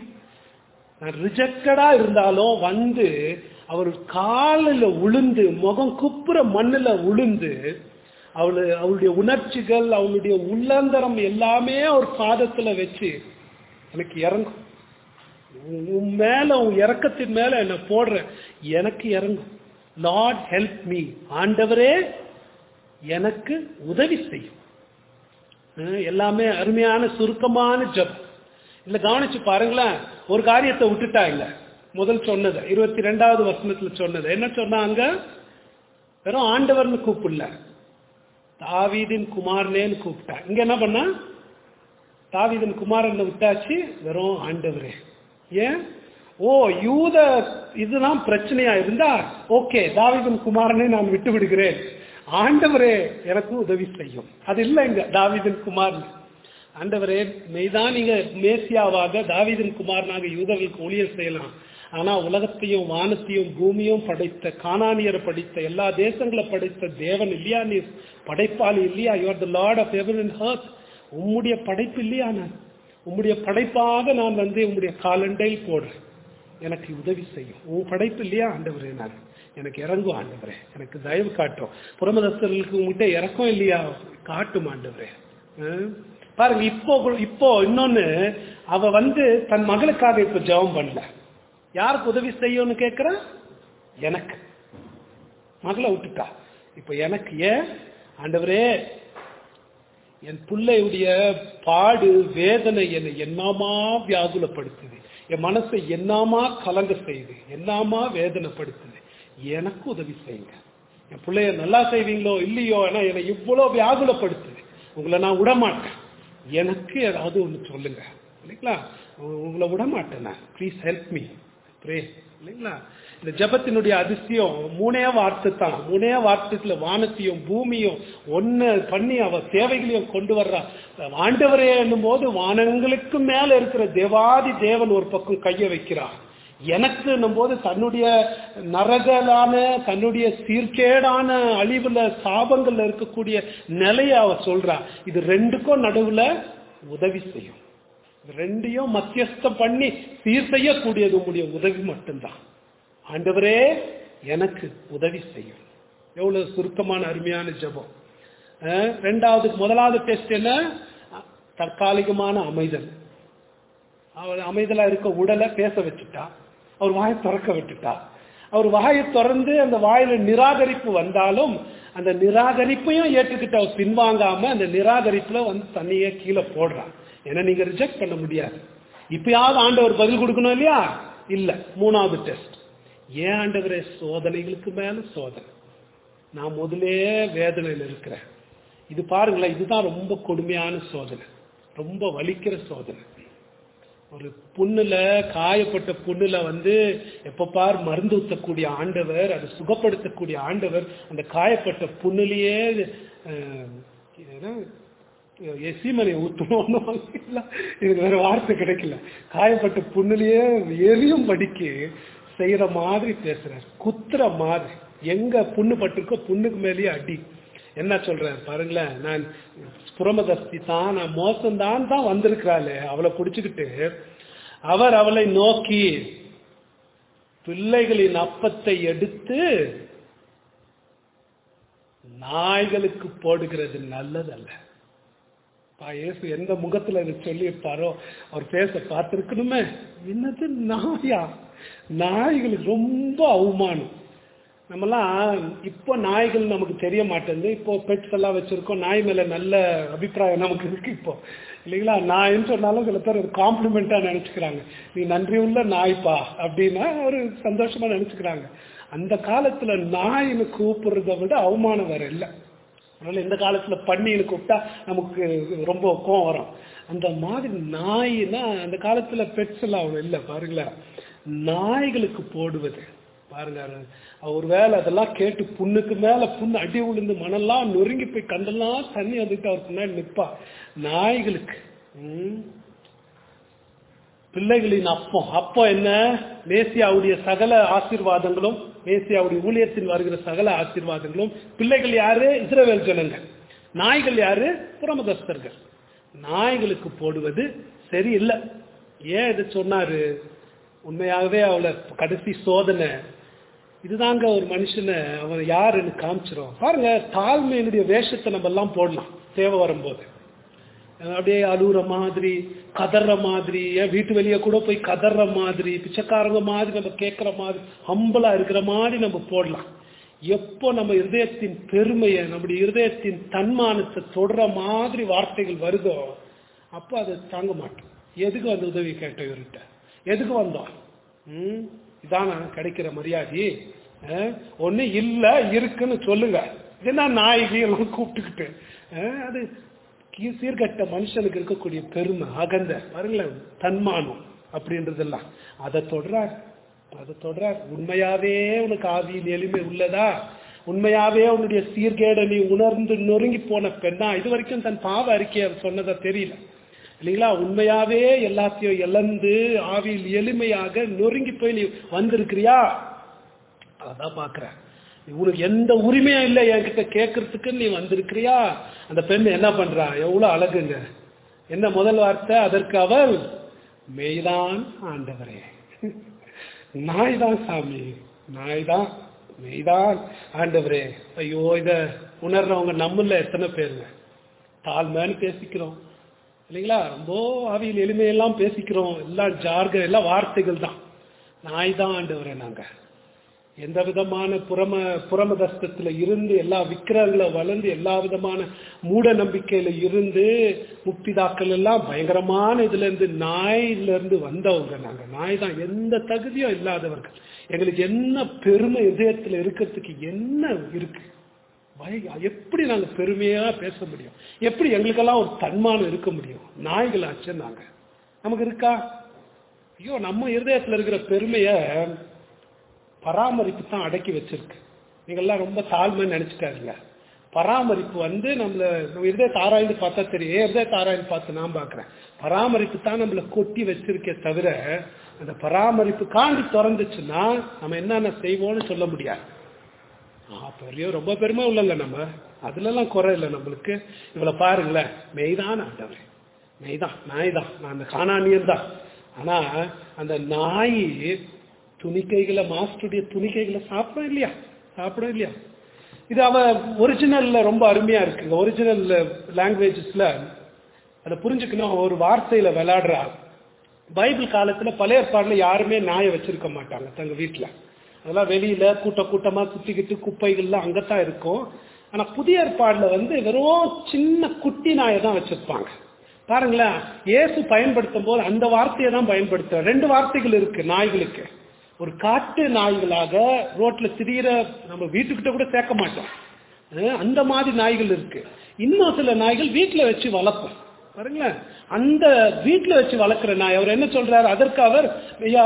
ரிஜெக்டடா இருந்தாலும் வந்து அவர் காலில் உளுந்து முகம் குப்புற மண்ணுல உளுந்து அவளு அவளுடைய உணர்ச்சிகள் அவளுடைய உள்ளந்தரம் எல்லாமே அவர் பாதத்துல வச்சு எனக்கு இறங்கும் உன் உன் மேல உன் இறக்கத்தின் மேல என்ன போடுற எனக்கு இறங்கும் லார்ட் ஹெல்ப் மீ ஆண்டவரே எனக்கு உதவி செய்யும் அஹ் எல்லாமே அருமையான சுருக்கமான ஜெபம் இல்ல கவனிச்சு பாருங்களேன் ஒரு காரியத்தை விட்டுட்டா இல்ல முதல் சொன்னது இருபத்தி ரெண்டாவது வசனத்துல சொன்னது என்ன சொன்னாங்க வெறும் ஆண்டவர்னு கூப்பிடல தாவீதின் குமாரனேன்னு கூப்பிட்டா இங்க என்ன பண்ணா தாவீதின் குமாரனை விட்டாச்சு வெறும் ஆண்டவரே ஏன் ஓ யூத இதுதான் பிரச்சனையா இருந்தா ஓகே தாவீதின் குமாரனை நான் விட்டு விடுகிறேன் ஆண்டவரே எனக்கு உதவி செய்யும் அது இல்லை இங்க தாவீதின் குமாரன் ஆண்டவரே மெய்தான் நீங்க மேசியாவாக தாவீதின் குமாரனாக யூதர்களுக்கு ஊழியர் செய்யலாம் ஆனா உலகத்தையும் வானத்தையும் பூமியும் படைத்த கானானியரை படைத்த எல்லா தேசங்களை படைத்த தேவன் இல்லையா நீ படைப்பாளி இல்லையா you are the Lord of ever and earth உம்முடைய படைப்பு இல்லையா நான் உம்முடைய படைப்பாக நான் வந்து உம்முடைய காலண்டை போடுறேன் எனக்கு உதவி செய்யும் உன் படைப்பு இல்லையா ஆண்டவரே நான் எனக்கு இறங்கும் ஆண்டவரே எனக்கு தயவு காட்டும் புறமதஸ்தர்களுக்கு உங்ககிட்ட இறக்கம் இல்லையா காட்டும் ஆண்டவரே அஹ் பாருங்க இப்போ கூட- இப்போ இன்னொன்னு அவ வந்து தன் மகளுக்காக இப்ப ஜெபம் பண்ணல யாருக்கு உதவி செய்யும்னு கேக்குறா எனக்கு மகளை விட்டுட்டா இப்ப எனக்கு ஏன் ஆண்டவரே என் பிள்ளையுடைய பாடு வேதனை என்னை என்னமா வியாகுலப்படுத்துது என் மனசை என்னமா கலங்க செய்யுது என்னமா வேதனைப்படுத்துது எனக்கு உதவி செய்யுங்க என் பிள்ளைய நல்லா செய்வீங்களோ இல்லையோ ஏன்னா என்னை இவ்வளவு வியாகுலப்படுத்துது உங்களை நான் விடமாட்டேன் எனக்கு ஏதாவது ஒன்று சொல்லுங்க இல்லைங்களா உ- உங்களை விடமாட்டேன் நான் ப்ளீஸ் ஹெல்ப் மீ ப்ரே இல்லைங்களா இந்த ஜெபத்தினுடைய அதிசயம் மூணே வார்த்தை தான் மூணே வார்த்தைக்குள்ள வானத்தையும் பூமியும் ஒன்னு பண்ணி அவ தேவைகளையும் கொண்டு வர்றா ஆண்டவரே என்னும் போது வானங்களுக்கு மேல இருக்கிற தேவாதி தேவன் ஒரு பக்கம் கையை வைக்கிறார் எனக்கு போது தன்னுடைய நரகலான தன்னுடைய சீர்கேடான அழிவுல சாபங்கள்ல இருக்கக்கூடிய நிலைய அவ சொல்றா இது ரெண்டுக்கும் நடுவுல உதவி செய்யும் இது ரெண்டையும் மத்தியஸ்தம் பண்ணி சீர் செய்யக்கூடியது உங்களுடைய உதவி மட்டும்தான் ஆண்டவரே எனக்கு உதவி செய்யும் எவ்வளவு சுருக்கமான அருமையான ஜெபம் அஹ், ரெண்டாவது முதலாவது டெஸ்ட் என்ன தற்காலிகமான அமைதல் அவர் அமைதலா இருக்க உடலை பேச வச்சுட்டா அவர் வாயை திறக்க விட்டுட்டா அவர் வாயை திறந்து அந்த வாயில நிராகரிப்பு வந்தாலும் அந்த நிராகரிப்பையும் ஏற்றுக்கிட்டு அவர் பின்வாங்காம அந்த நிராகரிப்புல வந்து தண்ணியை கீழே போடுறான் ஏன்னா நீங்க ரிஜெக்ட் பண்ண முடியாது இப்பயாவது ஆண்டவர் பதில் கொடுக்கணும் இல்லையா இல்ல மூணாவது டெஸ்ட் ஏன் ஆண்டவரே சோதனைகளுக்கு மேல சோதனை நான் முதலே வேதனையில் இருக்கிறேன் இது பாருங்களேன் இதுதான் ரொம்ப கொடுமையான சோதனை ரொம்ப வலிக்கிற சோதனை ஒரு புண்ணுல காயப்பட்ட புண்ணுல வந்து எப்ப பார் மருந்து ஊத்தக்கூடிய ஆண்டவர் அதை சுகப்படுத்தக்கூடிய ஆண்டவர் அந்த காயப்பட்ட புண்ணுலயே அஹ், என்ன, சீமனை ஊத்தணும்னு இதுக்கு வேற வார்த்தை கிடைக்கல காயப்பட்ட புண்ணுலயே எரியும் படிக்கு செய்யற மாதிரி பேசுறார் குத்துற மாதிரி எங்க புண்ணு பட்டிருக்கோ புண்ணுக்கு மேலேயே அடி என்ன சொல்றாரு பாருங்களேன் நான் புறமதஸ்தி தான் நான் மோசம்தான் தான் வந்திருக்கிறாளே அவளை பிடிச்சுக்கிட்டு அவர் அவளை நோக்கி பிள்ளைகளின் அப்பத்தை எடுத்து நாய்களுக்கு போடுகிறது நல்லதல்ல பா இயேசு எந்த முகத்துல இதை சொல்லியிருப்பாரோ அவர் பேச பார்த்திருக்கணுமே என்னது நாயா நாய்களுக்கு ரொம்ப அவமானம் நம்மலாம் இப்போ நாய்கள் நமக்கு தெரிய மாட்டேங்குது இப்போ பெட்ஸ் எல்லாம் வச்சிருக்கோம் நாய் மேல நல்ல அபிப்பிராயம் நமக்கு இருக்கு இப்போ இல்லைங்களா நாயின்னு சொன்னாலும் சில பேர் ஒரு காம்ப்ளிமெண்டா நினைச்சுக்கிறாங்க நீ நன்றி உள்ள நாய்ப்பா அப்படின்னா ஒரு சந்தோஷமா நினைச்சுக்கிறாங்க அந்த காலத்துல நாயின்னு கூப்பிடுறத விட அவமானம் வேற இல்லை அதனால இந்த காலத்துல பன்னின்னு கூப்பிட்டா நமக்கு ரொம்ப கோவம் வரும் அந்த மாதிரி நாயினா அந்த காலத்துல பெட்ஸ் எல்லாம் அவ்வளவு இல்லை பாருங்களேன் நாய்களுக்கு போடுவது பாருங்க ஒரு வேலை அதெல்லாம் கேட்டு புண்ணுக்கு மேல புண்ணு அடி விழுந்து மணெல்லாம் நொறுங்கி போய் கண்டெல்லாம் தண்ணி வந்துட்டு அவர் பின்னாடி நிற்பா நாய்களுக்கு ம். பிள்ளைகளின் அப்பம் அப்போ என்ன மேசியாவுடைய சகல ஆசீர்வாதங்களும் மேசியாவுடைய ஊழியத்தில் வருகிற சகல ஆசீர்வாதங்களும் பிள்ளைகள் யாரு இஸ்ரவேல் ஜனங்கள் நாய்கள் யாரு புறமதஸ்தர்கள் நாய்களுக்கு போடுவது சரியில்லை ஏன் இதை சொன்னாரு உண்மையாகவே அவளை கடைசி சோதனை இதுதாங்க ஒரு மனுஷனை அவன் யாருன்னு காமிச்சிரும் பாருங்க தாழ்மையினுடைய வேஷத்தை நம்ம எல்லாம் போடலாம் தேவை வரும்போது அப்படியே அழுகுற மாதிரி கதற மாதிரி ஏன் வீட்டு வெளியே கூட போய் கதற மாதிரி பிச்சைக்காரங்க மாதிரி நம்ம கேட்குற மாதிரி ஹம்பலா இருக்கிற மாதிரி நம்ம போடலாம் எப்போ நம்ம இருதயத்தின் பெருமையை நம்முடைய இருதயத்தின் தன்மானத்தை தொடர மாதிரி வார்த்தைகள் வருதோ அப்போ அதை தாங்க மாட்டோம் எதுக்கு வந்து உதவி கேட்ட இவர்கிட்ட எதுக்கு வந்தோம் ம் இதானா கிடைக்கிற மரியாதை அஹ், ஒண்ணு இல்ல இருக்குன்னு சொல்லுங்க என்ன நாய்க்கு எல்லாம் கூப்பிட்டுக்கிட்டு அஹ், அது கீ- சீர்கட்ட மனுஷனுக்கு இருக்கக்கூடிய பெருமை அகந்த பாருங்களேன் தன்மானம் அப்படின்றதெல்லாம் அதை தொடரார் அதை தொடரார் உண்மையாவே உனக்கு ஆவியில் எளிமை உள்ளதா உண்மையாவே உன்னுடைய சீர்கேட நீ உணர்ந்து நொறுங்கி போன பெண்ணா இது வரைக்கும் தன் பாவ அறிக்கையை அவர் சொன்னதா தெரியல இல்லைங்களா உண்மையாவே எல்லாத்தையும் இழந்து ஆவியில் எளிமையாக நொறுங்கி போய் நீ வந்திருக்கிறியா அதான் பாக்குறேன் உனக்கு எந்த உரிமையும் இல்லை என்கிட்ட கேட்கறதுக்கு நீ வந்திருக்கிறியா அந்த பெண் என்ன பண்றா எவ்வளவு அழகுங்க என்ன முதல் வார்த்தை அதற்கு அவள் மெய்தான் ஆண்டவரே நாய் தான் சாமி நாய் தான் மெய்தான் ஆண்டவரே ஐயோ இத உணர்றவங்க நம்மள எத்தனை பேருங்க தாழ்மைன்னு பேசிக்கிறோம் இல்லைங்களா ரொம்ப ஆவியில் எளிமையெல்லாம் பேசிக்கிறோம் எல்லாம் ஜார்க எல்லாம் வார்த்தைகள் தான் நாய் தான் ஆண்டவரே நாங்க எந்த விதமான புறம புறமதஸ்தத்துல இருந்து எல்லா விக்கிரங்களை வளர்ந்து எல்லா விதமான மூட நம்பிக்கையில இருந்து முக்திதாக்கள் எல்லாம் பயங்கரமான இதுல இருந்து நாயில இருந்து வந்தவங்க நாங்க நாய் தான் எந்த தகுதியும் இல்லாதவர்கள் எங்களுக்கு என்ன பெருமை இதயத்துல இருக்கிறதுக்கு என்ன இருக்கு பய- எப்படி நாங்க பெருமையா பேச முடியும் எப்படி எங்களுக்கெல்லாம் ஒரு தன்மானம் இருக்க முடியும் நாய்களாச்சு நாங்க நமக்கு இருக்கா ஐயோ நம்ம இருதயத்துல இருக்கிற பெருமைய பராமரிப்பு தான் அடக்கி வச்சிருக்கு நீங்கெல்லாம் ரொம்ப தாழ்மை நினைச்சுக்காதீங்க பராமரிப்பு வந்து நம்மள நம்ம இருதயத்தை ஆராய்ந்து பார்த்தா தெரியும் ஏன் இருதயத்தை ஆராய்ந்து பார்த்து நான் பார்க்கிறேன் பராமரிப்பு தான் நம்மள கொட்டி வச்சிருக்கே தவிர அந்த பராமரிப்பு காண்டி திறந்துச்சுன்னா நம்ம என்னென்ன செய்வோம்னு சொல்ல முடியாது ஆ, பெரிய ரொம்ப பெருமை உள்ளல நம்ம அதுலலாம் குறை இல்லை நம்மளுக்கு இவளை பாருங்களேன் மெய்தான் ஆண்டவர் மெய்தான் நாய் தான் நான் அந்த காணானியன் தான் ஆனா அந்த நாய் துணிக்கைகளை மாஸ்டருடைய துணிக்கைகளை சாப்பிடும் இல்லையா சாப்பிடும் இல்லையா இது அவ ஒரிஜினல்ல ரொம்ப அருமையா இருக்குங்க ஒரிஜினல் லாங்குவேஜஸ்ல அதை புரிஞ்சுக்கணும் ஒரு வார்த்தையில விளையாடுறா பைபிள் காலத்துல பழைய ஏற்பாடுல யாருமே நாயை வச்சிருக்க மாட்டாங்க தங்க வீட்டுல அதெல்லாம் வெளியில கூட்ட கூட்டமா சுத்திக்கிட்டு குப்பைகள்லாம் அங்கத்தான் இருக்கும் ஆனா புதிய ஏற்பாடுல வந்து வெறும் சின்ன குட்டி நாயை தான் வச்சிருப்பாங்க பாருங்களேன் இயேசு பயன்படுத்தும் போது அந்த வார்த்தையை தான் பயன்படுத்துற ரெண்டு வார்த்தைகள் இருக்கு நாய்களுக்கு ஒரு காட்டு நாய்களாக ரோட்ல திரியிற நம்ம வீட்டுக்கிட்ட கூட சேர்க்க மாட்டோம் அஹ் அந்த மாதிரி நாய்கள் இருக்கு இன்னும் சில நாய்கள் வீட்டுல வச்சு வளர்ப்போம் பாருங்களேன் அந்த வீட்டுல வச்சு வளர்க்குற நாய் அவர் என்ன சொல்றாரு அதற்கு அவர் ஐயா,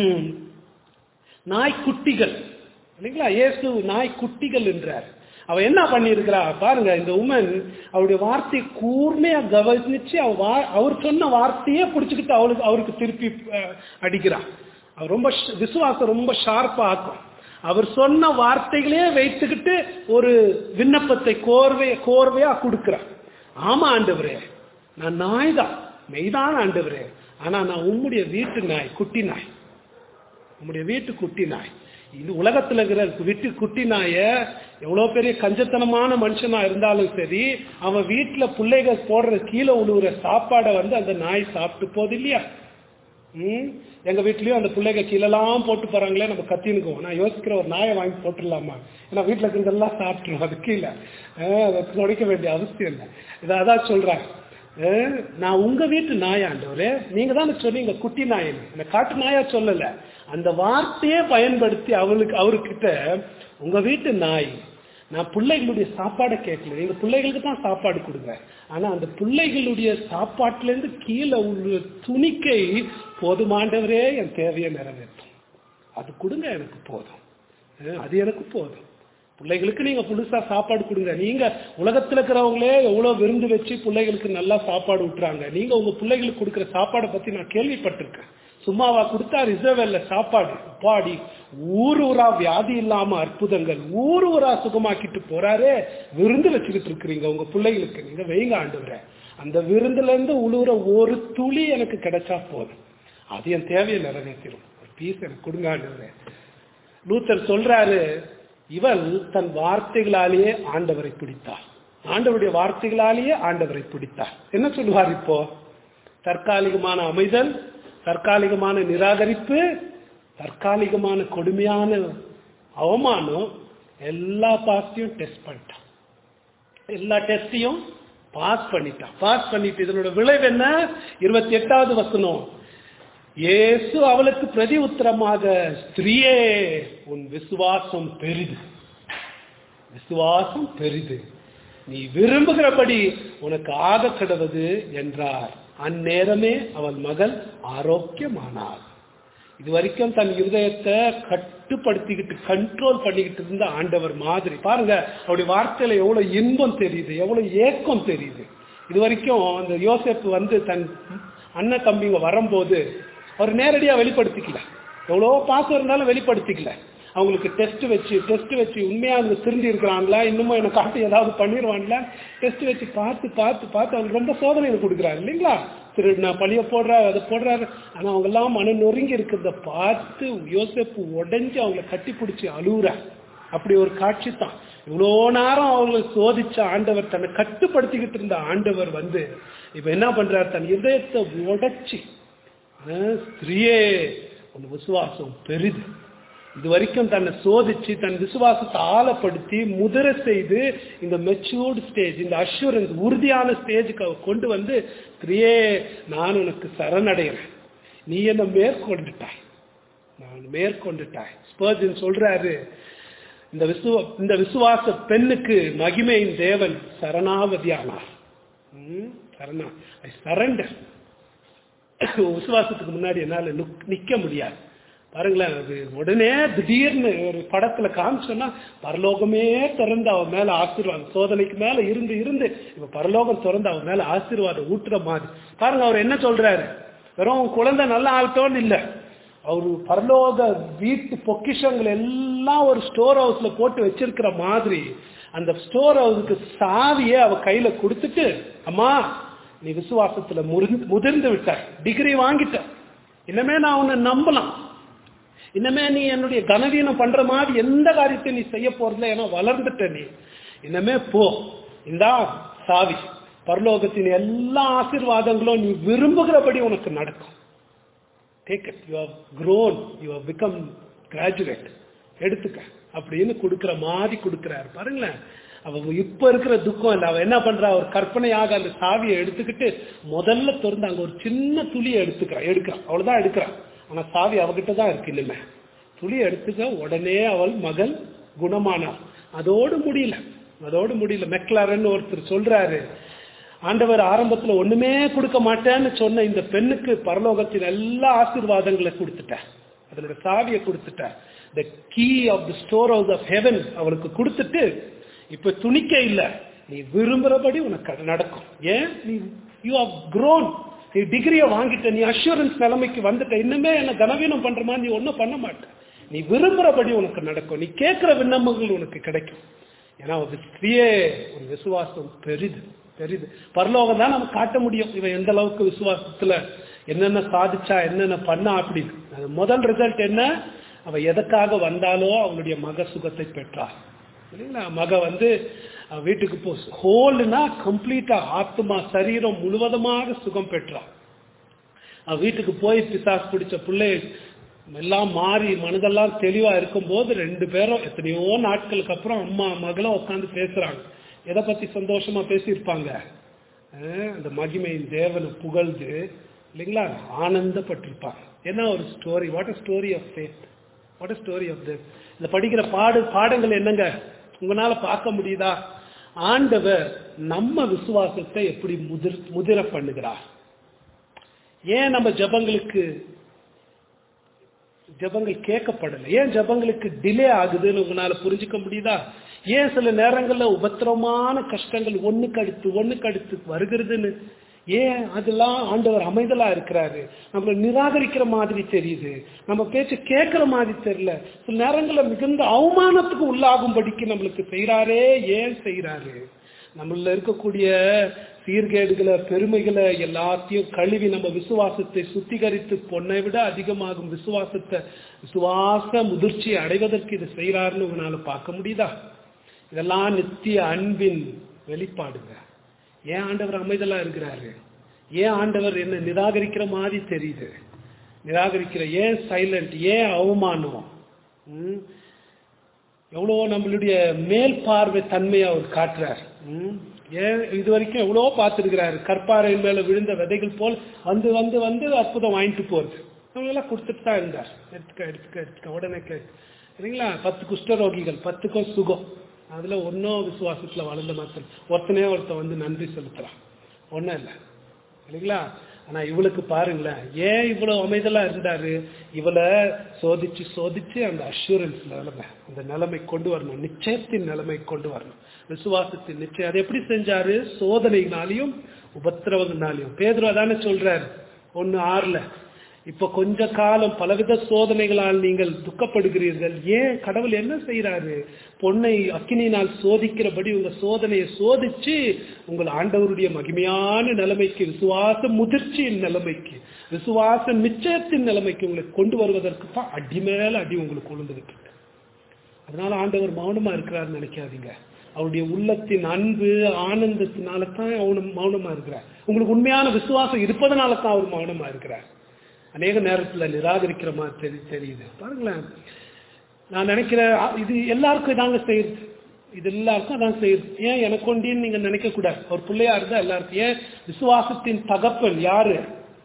நாய்க்குட்டிகள் இல்லைங்களா இயேசு நாய்க்குட்டிகள் என்றார் அவ என்ன பண்ணியிருக்கிறா பாருங்க இந்த உமன் அவருடைய வார்த்தையை கூர்மையா கவனிச்சு அவ வா- அவர் சொன்ன வார்த்தையே பிடிச்சுக்கிட்டு அவளுக்கு அவருக்கு திருப்பி அஹ், அடிக்கிறா அவர் ரொம்ப ஷ- விசுவாசம் ரொம்ப ஷார்ப்பா ஆக்கும் அவர் சொன்ன வார்த்தைகளே வைத்துக்கிட்டு ஒரு விண்ணப்பத்தை கோர்வை கோர்வையா கொடுக்கிறார் ஆமா ஆண்டவரே நான் நாய் தான் மெய்தான் ஆண்டவரே ஆனா நான் உம்முடைய வீட்டு நாய் குட்டி நாய் உம்முடைய வீட்டு குட்டி நாய் இது உலகத்துல இருக்கிற வீட்டு குட்டி நாய எவ்வளவு பெரிய கஞ்சத்தனமான மனுஷனா இருந்தாலும் சரி அவன் வீட்டுல பிள்ளைகள் போடுற கீழே உழுவுற சாப்பாடை வந்து அந்த நாய் சாப்பிட்டு போகுது இல்லையா ம் எங்க வீட்லயும் அந்த பிள்ளைங்க கீழெல்லாம் போட்டு போறாங்களே நம்ம கத்தினுக்குவோம் நான் யோசிக்கிற ஒரு நாயை வாங்கி போட்டுடலாமா ஏன்னா வீட்டுல இருக்கிறதெல்லாம் சாப்பிட்டுரும் அது கீழே அஹ் அதை துடைக்க வேண்டிய அவசியம் இல்லை இதை அதான் சொல்றேன் அஹ் நான் உங்க வீட்டு நாய் ஆண்டவரே நீங்க தான் சொன்னீங்க குட்டி நாயின்னு இந்த காட்டு நாயா சொல்லல அந்த வார்த்தையே பயன்படுத்தி அவளுக்கு அவர்கிட்ட உங்க வீட்டு நாய் நான் பிள்ளைகளுடைய சாப்பாடை கேட்கல எங்க பிள்ளைகளுக்கு தான் சாப்பாடு கொடுங்க ஆனா அந்த பிள்ளைகளுடைய சாப்பாட்டுல இருந்து கீழே உள்ள துணிக்கை போதுமாண்டவரே என் தேவையை நிறைவேற்றும் அது கொடுங்க எனக்கு போதும் அஹ் அது எனக்கு போதும் பிள்ளைகளுக்கு நீங்க புதுசா சாப்பாடு கொடுங்க நீங்க உலகத்துல இருக்கிறவங்களே எவ்வளவு விருந்து வச்சு பிள்ளைகளுக்கு நல்லா சாப்பாடு விட்டுறாங்க நீங்க உங்க பிள்ளைகளுக்கு கொடுக்குற சாப்பாடை பத்தி நான் கேள்விப்பட்டிருக்கேன் சும்மாவா கொடுத்தா ரிசர்வேல்ல சாப்பாடு பாடி ஊர் ஊரா வியாதி இல்லாம அற்புதங்கள் ஊர் ஊரா சுகமாக்கிட்டு போறாரே விருந்து வச்சுக்கிட்டு இருக்கிறீங்க உங்க பிள்ளைகளுக்கு நீங்க வைங்க ஆண்டுகிற அந்த விருந்துல இருந்து உழுவுற ஒரு துளி எனக்கு கிடைச்சா போதும் அது என் தேவையை நிறைவேற்றிடும் ஒரு பீஸ் எனக்கு கொடுங்க ஆண்டுகிற லூத்தர் சொல்றாரு இவள் தன் வார்த்தைகளாலேயே ஆண்டவரை பிடித்தாள் ஆண்டவருடைய வார்த்தைகளாலேயே ஆண்டவரை பிடித்தாள் என்ன சொல்லுவார் இப்போ தற்காலிகமான அமைதல் தற்காலிகமான நிராகரிப்பு தற்காலிகமான கொடுமையான அவமானம் எல்லா பாஸையும் டெஸ்ட் பண்ணிட்டான் எல்லா டெஸ்டையும் பாஸ் பண்ணிட்டான் பாஸ் பண்ணிட்டு இதனோட விளைவு என்ன இருபத்தி எட்டாவது வசனம் இயேசு அவளுக்கு பிரதி உத்தரமாக ஸ்திரியே உன் விசுவாசம் பெரிது விசுவாசம் பெரிது நீ விரும்புகிறபடி உனக்கு ஆக கிடவது என்றார் அந்நேரமே அவன் மகள் ஆரோக்கியமானாள் இது வரைக்கும் தன் இருதயத்தை கட்டுப்படுத்திக்கிட்டு கண்ட்ரோல் பண்ணிக்கிட்டு இருந்த ஆண்டவர் மாதிரி பாருங்க அவருடைய வார்த்தையில எவ்வளவு இன்பம் தெரியுது எவ்வளவு ஏக்கம் தெரியுது இது வரைக்கும் அந்த யோசேப்பு வந்து தன் அண்ணன் தம்பிங்க வரும்போது அவர் நேரடியா வெளிப்படுத்திக்கல எவ்வளோ பாசம் இருந்தாலும் வெளிப்படுத்திக்கல அவங்களுக்கு டெஸ்ட் வச்சு டெஸ்ட் வச்சு உண்மையா அவங்க திருந்தி இருக்கிறாங்களா இன்னுமும் என்னை காட்டி ஏதாவது பண்ணிடுவாங்களா டெஸ்ட் வச்சு பார்த்து பார்த்து பார்த்து அவங்க ரொம்ப சோதனைகள் கொடுக்குறாரு இல்லைங்களா திரு நான் பழிய போடுறாரு அதை போடுறாரு ஆனா அவங்க எல்லாம் மன நொறுங்கி இருக்கிறத பார்த்து யோசிப்பு உடைஞ்சு அவங்கள கட்டி பிடிச்சி அழுகுறார் அப்படி ஒரு காட்சி தான் இவ்வளோ நேரம் அவங்களை சோதிச்ச ஆண்டவர் தன்னை கட்டுப்படுத்திக்கிட்டு இருந்த ஆண்டவர் வந்து இப்ப என்ன பண்றாரு தன் இதயத்தை உடைச்சி ஆஹ், ஸ்திரியே உன் விசுவாசம் பெரிது இது வரைக்கும் தன்னை சோதிச்சு தன் விசுவாசத்தை ஆழப்படுத்தி முதிர செய்து இந்த மெச்சூர்டு ஸ்டேஜ் இந்த அஷூரன்ஸ் உறுதியான ஸ்டேஜுக்கு அவ கொண்டு வந்து பிரியே நான் உனக்கு சரணடைகிறேன் நீ என்ன மேற்கொண்டுட்டாய் நான் மேற்கொண்டுட்டாய் ஸ்பர்ஜன் சொல்றாரு இந்த விசுவ இந்த விசுவாச பெண்ணுக்கு மகிமையின் தேவன் சரணாவதியானார் ம், சரணா ஐ சரண்டர் விசுவாசத்துக்கு முன்னாடி என்னால நுக்- நிக்க முடியாது பாருங்களேன் அது உடனே திடீர்னு ஒரு படத்துல காமிச்சோன்னா பரலோகமே திறந்து அவன் மேல ஆசீர்வாதம் சோதனைக்கு மேல இருந்து இருந்து இப்ப பரலோகம் திறந்து அவன் மேல ஆசீர்வாதம் ஊட்டுற மாதிரி பாருங்க அவர் என்ன சொல்றாரு வெறும் உன் குழந்தை நல்லா ஆகட்டோன்னு இல்ல அவரு பரலோக வீட்டு பொக்கிஷங்கள் எல்லாம் ஒரு ஸ்டோர் ஹவுஸ்ல போட்டு வச்சிருக்கிற மாதிரி அந்த ஸ்டோர் ஹவுஸுக்கு சாவியை அவ கையில கொடுத்துட்டு அம்மா நீ விசுவாசத்துல முறிந்து முதிர்ந்து விட்டாய் டிகிரி வாங்கிட்ட இனிமே நான் உன்னை நம்பலாம் இனிமே நீ என்னுடைய கனவீனம் பண்ற மாதிரி எந்த காரியத்தை நீ செய்ய போறதில்ல ஏன்னா வளர்ந்துட்ட நீ இனிமே போ இந்தா சாவி பரலோகத்தின் எல்லா ஆசீர்வாதங்களும் நீ விரும்புகிறபடி உனக்கு நடக்கும் take it you have grown you have become graduate எடுத்துக்க அப்படின்னு கொடுக்கிற மாதிரி கொடுக்கிறாரு பாருங்களேன் அவ இப்ப இருக்கிற துக்கம் இல்லை அவ என்ன பண்றா ஒரு கற்பனையாக அந்த சாவியை எடுத்துக்கிட்டு முதல்ல திறந்து அங்க ஒரு சின்ன துளியை எடுத்துக்கிறா எடுக்கிறா அவ்வளவுதான் எடுக்கிறா ஆனா சாவி அவகிட்ட தான் இருக்கு இனிமே துளி எடுத்துக்க உடனே அவள் மகள் குணமானாள் அதோடு முடியல அதோடு முடியல மெக்லாரன் ஒருத்தர் சொல்றாரு ஆண்டவர் ஆரம்பத்துல ஒண்ணுமே கொடுக்க மாட்டேன்னு சொன்ன இந்த பெண்ணுக்கு பரலோகத்தின் எல்லா ஆசீர்வாதங்களை கொடுத்துட்டார் அதனோட சாவியை கொடுத்துட்டார் the key of the store house of heaven அவளுக்கு கொடுத்துட்டு இப்ப துணிக்க இல்ல நீ விரும்புறபடி உனக்கு அது நடக்கும் ஏன் நீ யூ ஆர் grown நீ டிகிரியை வாங்கிட்ட நீ அஷூரன்ஸ் நிலைமைக்கு வந்துட்ட இன்னுமே என்ன கனவீனம் பண்ற மாதிரி நீ ஒன்றும் பண்ண மாட்ட நீ விரும்புறபடி உனக்கு நடக்கும் நீ கேட்கிற விண்ணப்பங்கள் உனக்கு கிடைக்கும் ஏன்னா ஒரு ஸ்திரியே ஒரு விசுவாசம் பெரிது பெரிது பரலோகம் தான் நம்ம காட்ட முடியும் இவன் எந்த அளவுக்கு விசுவாசத்துல என்னென்ன சாதிச்சா என்னென்ன பண்ணா அப்படின்னு அது முதல் ரிசல்ட் என்ன அவ எதற்காக வந்தாலோ அவளுடைய மக சுகத்தை பெற்றார் இல்லைங்களா மக வந்து அவ வீட்டுக்கு போ ஹோல்னா கம்ப்ளீட்டா ஆத்மா சரீரம் முழுவதுமாக சுகம் பெற்றார் அவ வீட்டுக்கு போய் பிசாஸ் பிடிச்ச பிள்ளை எல்லாம் மாறி மனதெல்லாம் தெளிவா இருக்கும்போது ரெண்டு பேரும் எத்தனையோ நாட்களுக்கு அப்புறம் அம்மா மகளும் உட்காந்து பேசுறாங்க எதை பத்தி சந்தோஷமா பேசியிருப்பாங்க அஹ் அந்த மகிமையின் தேவனை புகழ்ந்து இல்லைங்களா ஆனந்தப்பட்டிருப்பாங்க என்ன ஒரு story what a story of faith what a story of this இந்த படிக்கிற பாடு பாடங்கள் என்னங்க உங்களால பார்க்க முடியுதா ஆண்டவர் நம்ம விசுவாசத்தை எப்படி முதிர் முதிர பண்ணுகிறார் ஏன் நம்ம ஜபங்களுக்கு ஜபங்கள் கேட்கப்படலை ஏன் ஜபங்களுக்கு டிலே ஆகுதுன்னு உங்களால புரிஞ்சுக்க முடியுதா ஏன் சில நேரங்கள்ல உபத்திரமான கஷ்டங்கள் ஒண்ணுக்கு அடுத்து ஒண்ணுக்கு அடுத்து வருகிறதுன்னு ஏன் அதெல்லாம் ஆண்டவர் அமைதலா இருக்கிறாரு நம்மளை நிராகரிக்கிற மாதிரி தெரியுது நம்ம பேச்சு கேட்கிற மாதிரி தெரியல சில நேரங்கள்ல மிகுந்த அவமானத்துக்கு உள்ளாகும்படிக்கு நம்மளுக்கு செய்யறாரே ஏன் செய்யறாரு நம்மள இருக்கக்கூடிய சீர்கேடுகளை பெருமைகளை எல்லாத்தையும் கழுவி நம்ம விசுவாசத்தை சுத்திகரித்து பொண்ணை விட அதிகமாகும் விசுவாசத்தை விசுவாச முதிர்ச்சியை அடைவதற்கு இது செய்யறாருன்னு உங்களால பார்க்க முடியுதா இதெல்லாம் நித்திய அன்பின் வெளிப்பாடுங்க ஏன் ஆண்டவர் அமைதலா இருக்கிறாரு ஏன் ஆண்டவர் என்ன நிராகரிக்கிற மாதிரி தெரியுது நிராகரிக்கிற ஏன் சைலண்ட் ஏன் அவமானம் ம்? எவ்வளோ நம்மளுடைய மேல் பார்வை தன்மையை அவர் காட்டுறார் ம்? ஏன் இது வரைக்கும் எவ்வளோ பார்த்துருக்கிறாரு கற்பாறையின் மேல விழுந்த விதைகள் போல் வந்து வந்து வந்து அற்புதம் வாங்கிட்டு போறது அவங்களெல்லாம் கொடுத்துட்டு தான் இருந்தார் எடுத்துக்க எடுத்துக்க எடுத்துக்க உடனே கேட்டு இல்லைங்களா பத்து குஷ்டரோகிகள் பத்துக்கும் சுகம் அதுல ஒன்றும் விசுவாசத்துல வளர்ந்த மாத்திரம் ஒருத்தனே ஒருத்தன் வந்து நன்றி செலுத்துறான் ஒன்றும் இல்லை இல்லைங்களா ஆனா இவளுக்கு பாருங்களேன் ஏன் இவ்வளவு அமைதலா இருந்தாரு இவளை சோதிச்சு சோதிச்சு அந்த அஷூரன்ஸ் நிலைமை அந்த நிலைமை கொண்டு வரணும் நிச்சயத்தின் நிலைமை கொண்டு வரணும் விசுவாசத்தின் நிச்சயம் அதை எப்படி செஞ்சாரு சோதனையினாலையும் உபத்திரவங்கனாலையும் பேதுரு அதானே சொல்றாரு ஒன்னு ஆறுல இப்ப கொஞ்ச காலம் பலவித சோதனைகளால் நீங்கள் துக்கப்படுகிறீர்கள் ஏன் கடவுள் என்ன செய்யறாரு பொண்ணை அக்கினியினால் சோதிக்கிறபடி உங்க சோதனையை சோதிச்சு உங்கள் ஆண்டவருடைய மகிமையான நிலைமைக்கு விசுவாச முதிர்ச்சியின் நிலைமைக்கு விசுவாச நிச்சயத்தின் நிலைமைக்கு உங்களை கொண்டு வருவதற்கு தான் அடி மேல அடி உங்களுக்கு உளுந்துகிட்டு இருக்கு அதனால ஆண்டவர் மௌனமா இருக்கிறாருன்னு நினைக்காதீங்க அவருடைய உள்ளத்தின் அன்பு ஆனந்தத்தினால தான் அவனு மௌனமா இருக்கிறார் உங்களுக்கு உண்மையான விசுவாசம் இருப்பதனால தான் அவர் மௌனமா இருக்கிறார் அநேக நேரத்துல நிராகரிக்கிற மாதிரி தெரி தெரியுது பாருங்களேன் நான் நினைக்கிறேன் அ, இது எல்லாருக்கும் இதாங்க செய்யுது இது எல்லாருக்கும் அதான் செய்யுது ஏன் எனக்கு ஒண்டின்னு நீங்க நினைக்க கூடாது ஒரு பிள்ளையா இருந்தா எல்லாருக்கும் ஏன் விசுவாசத்தின் தகப்பன் யாரு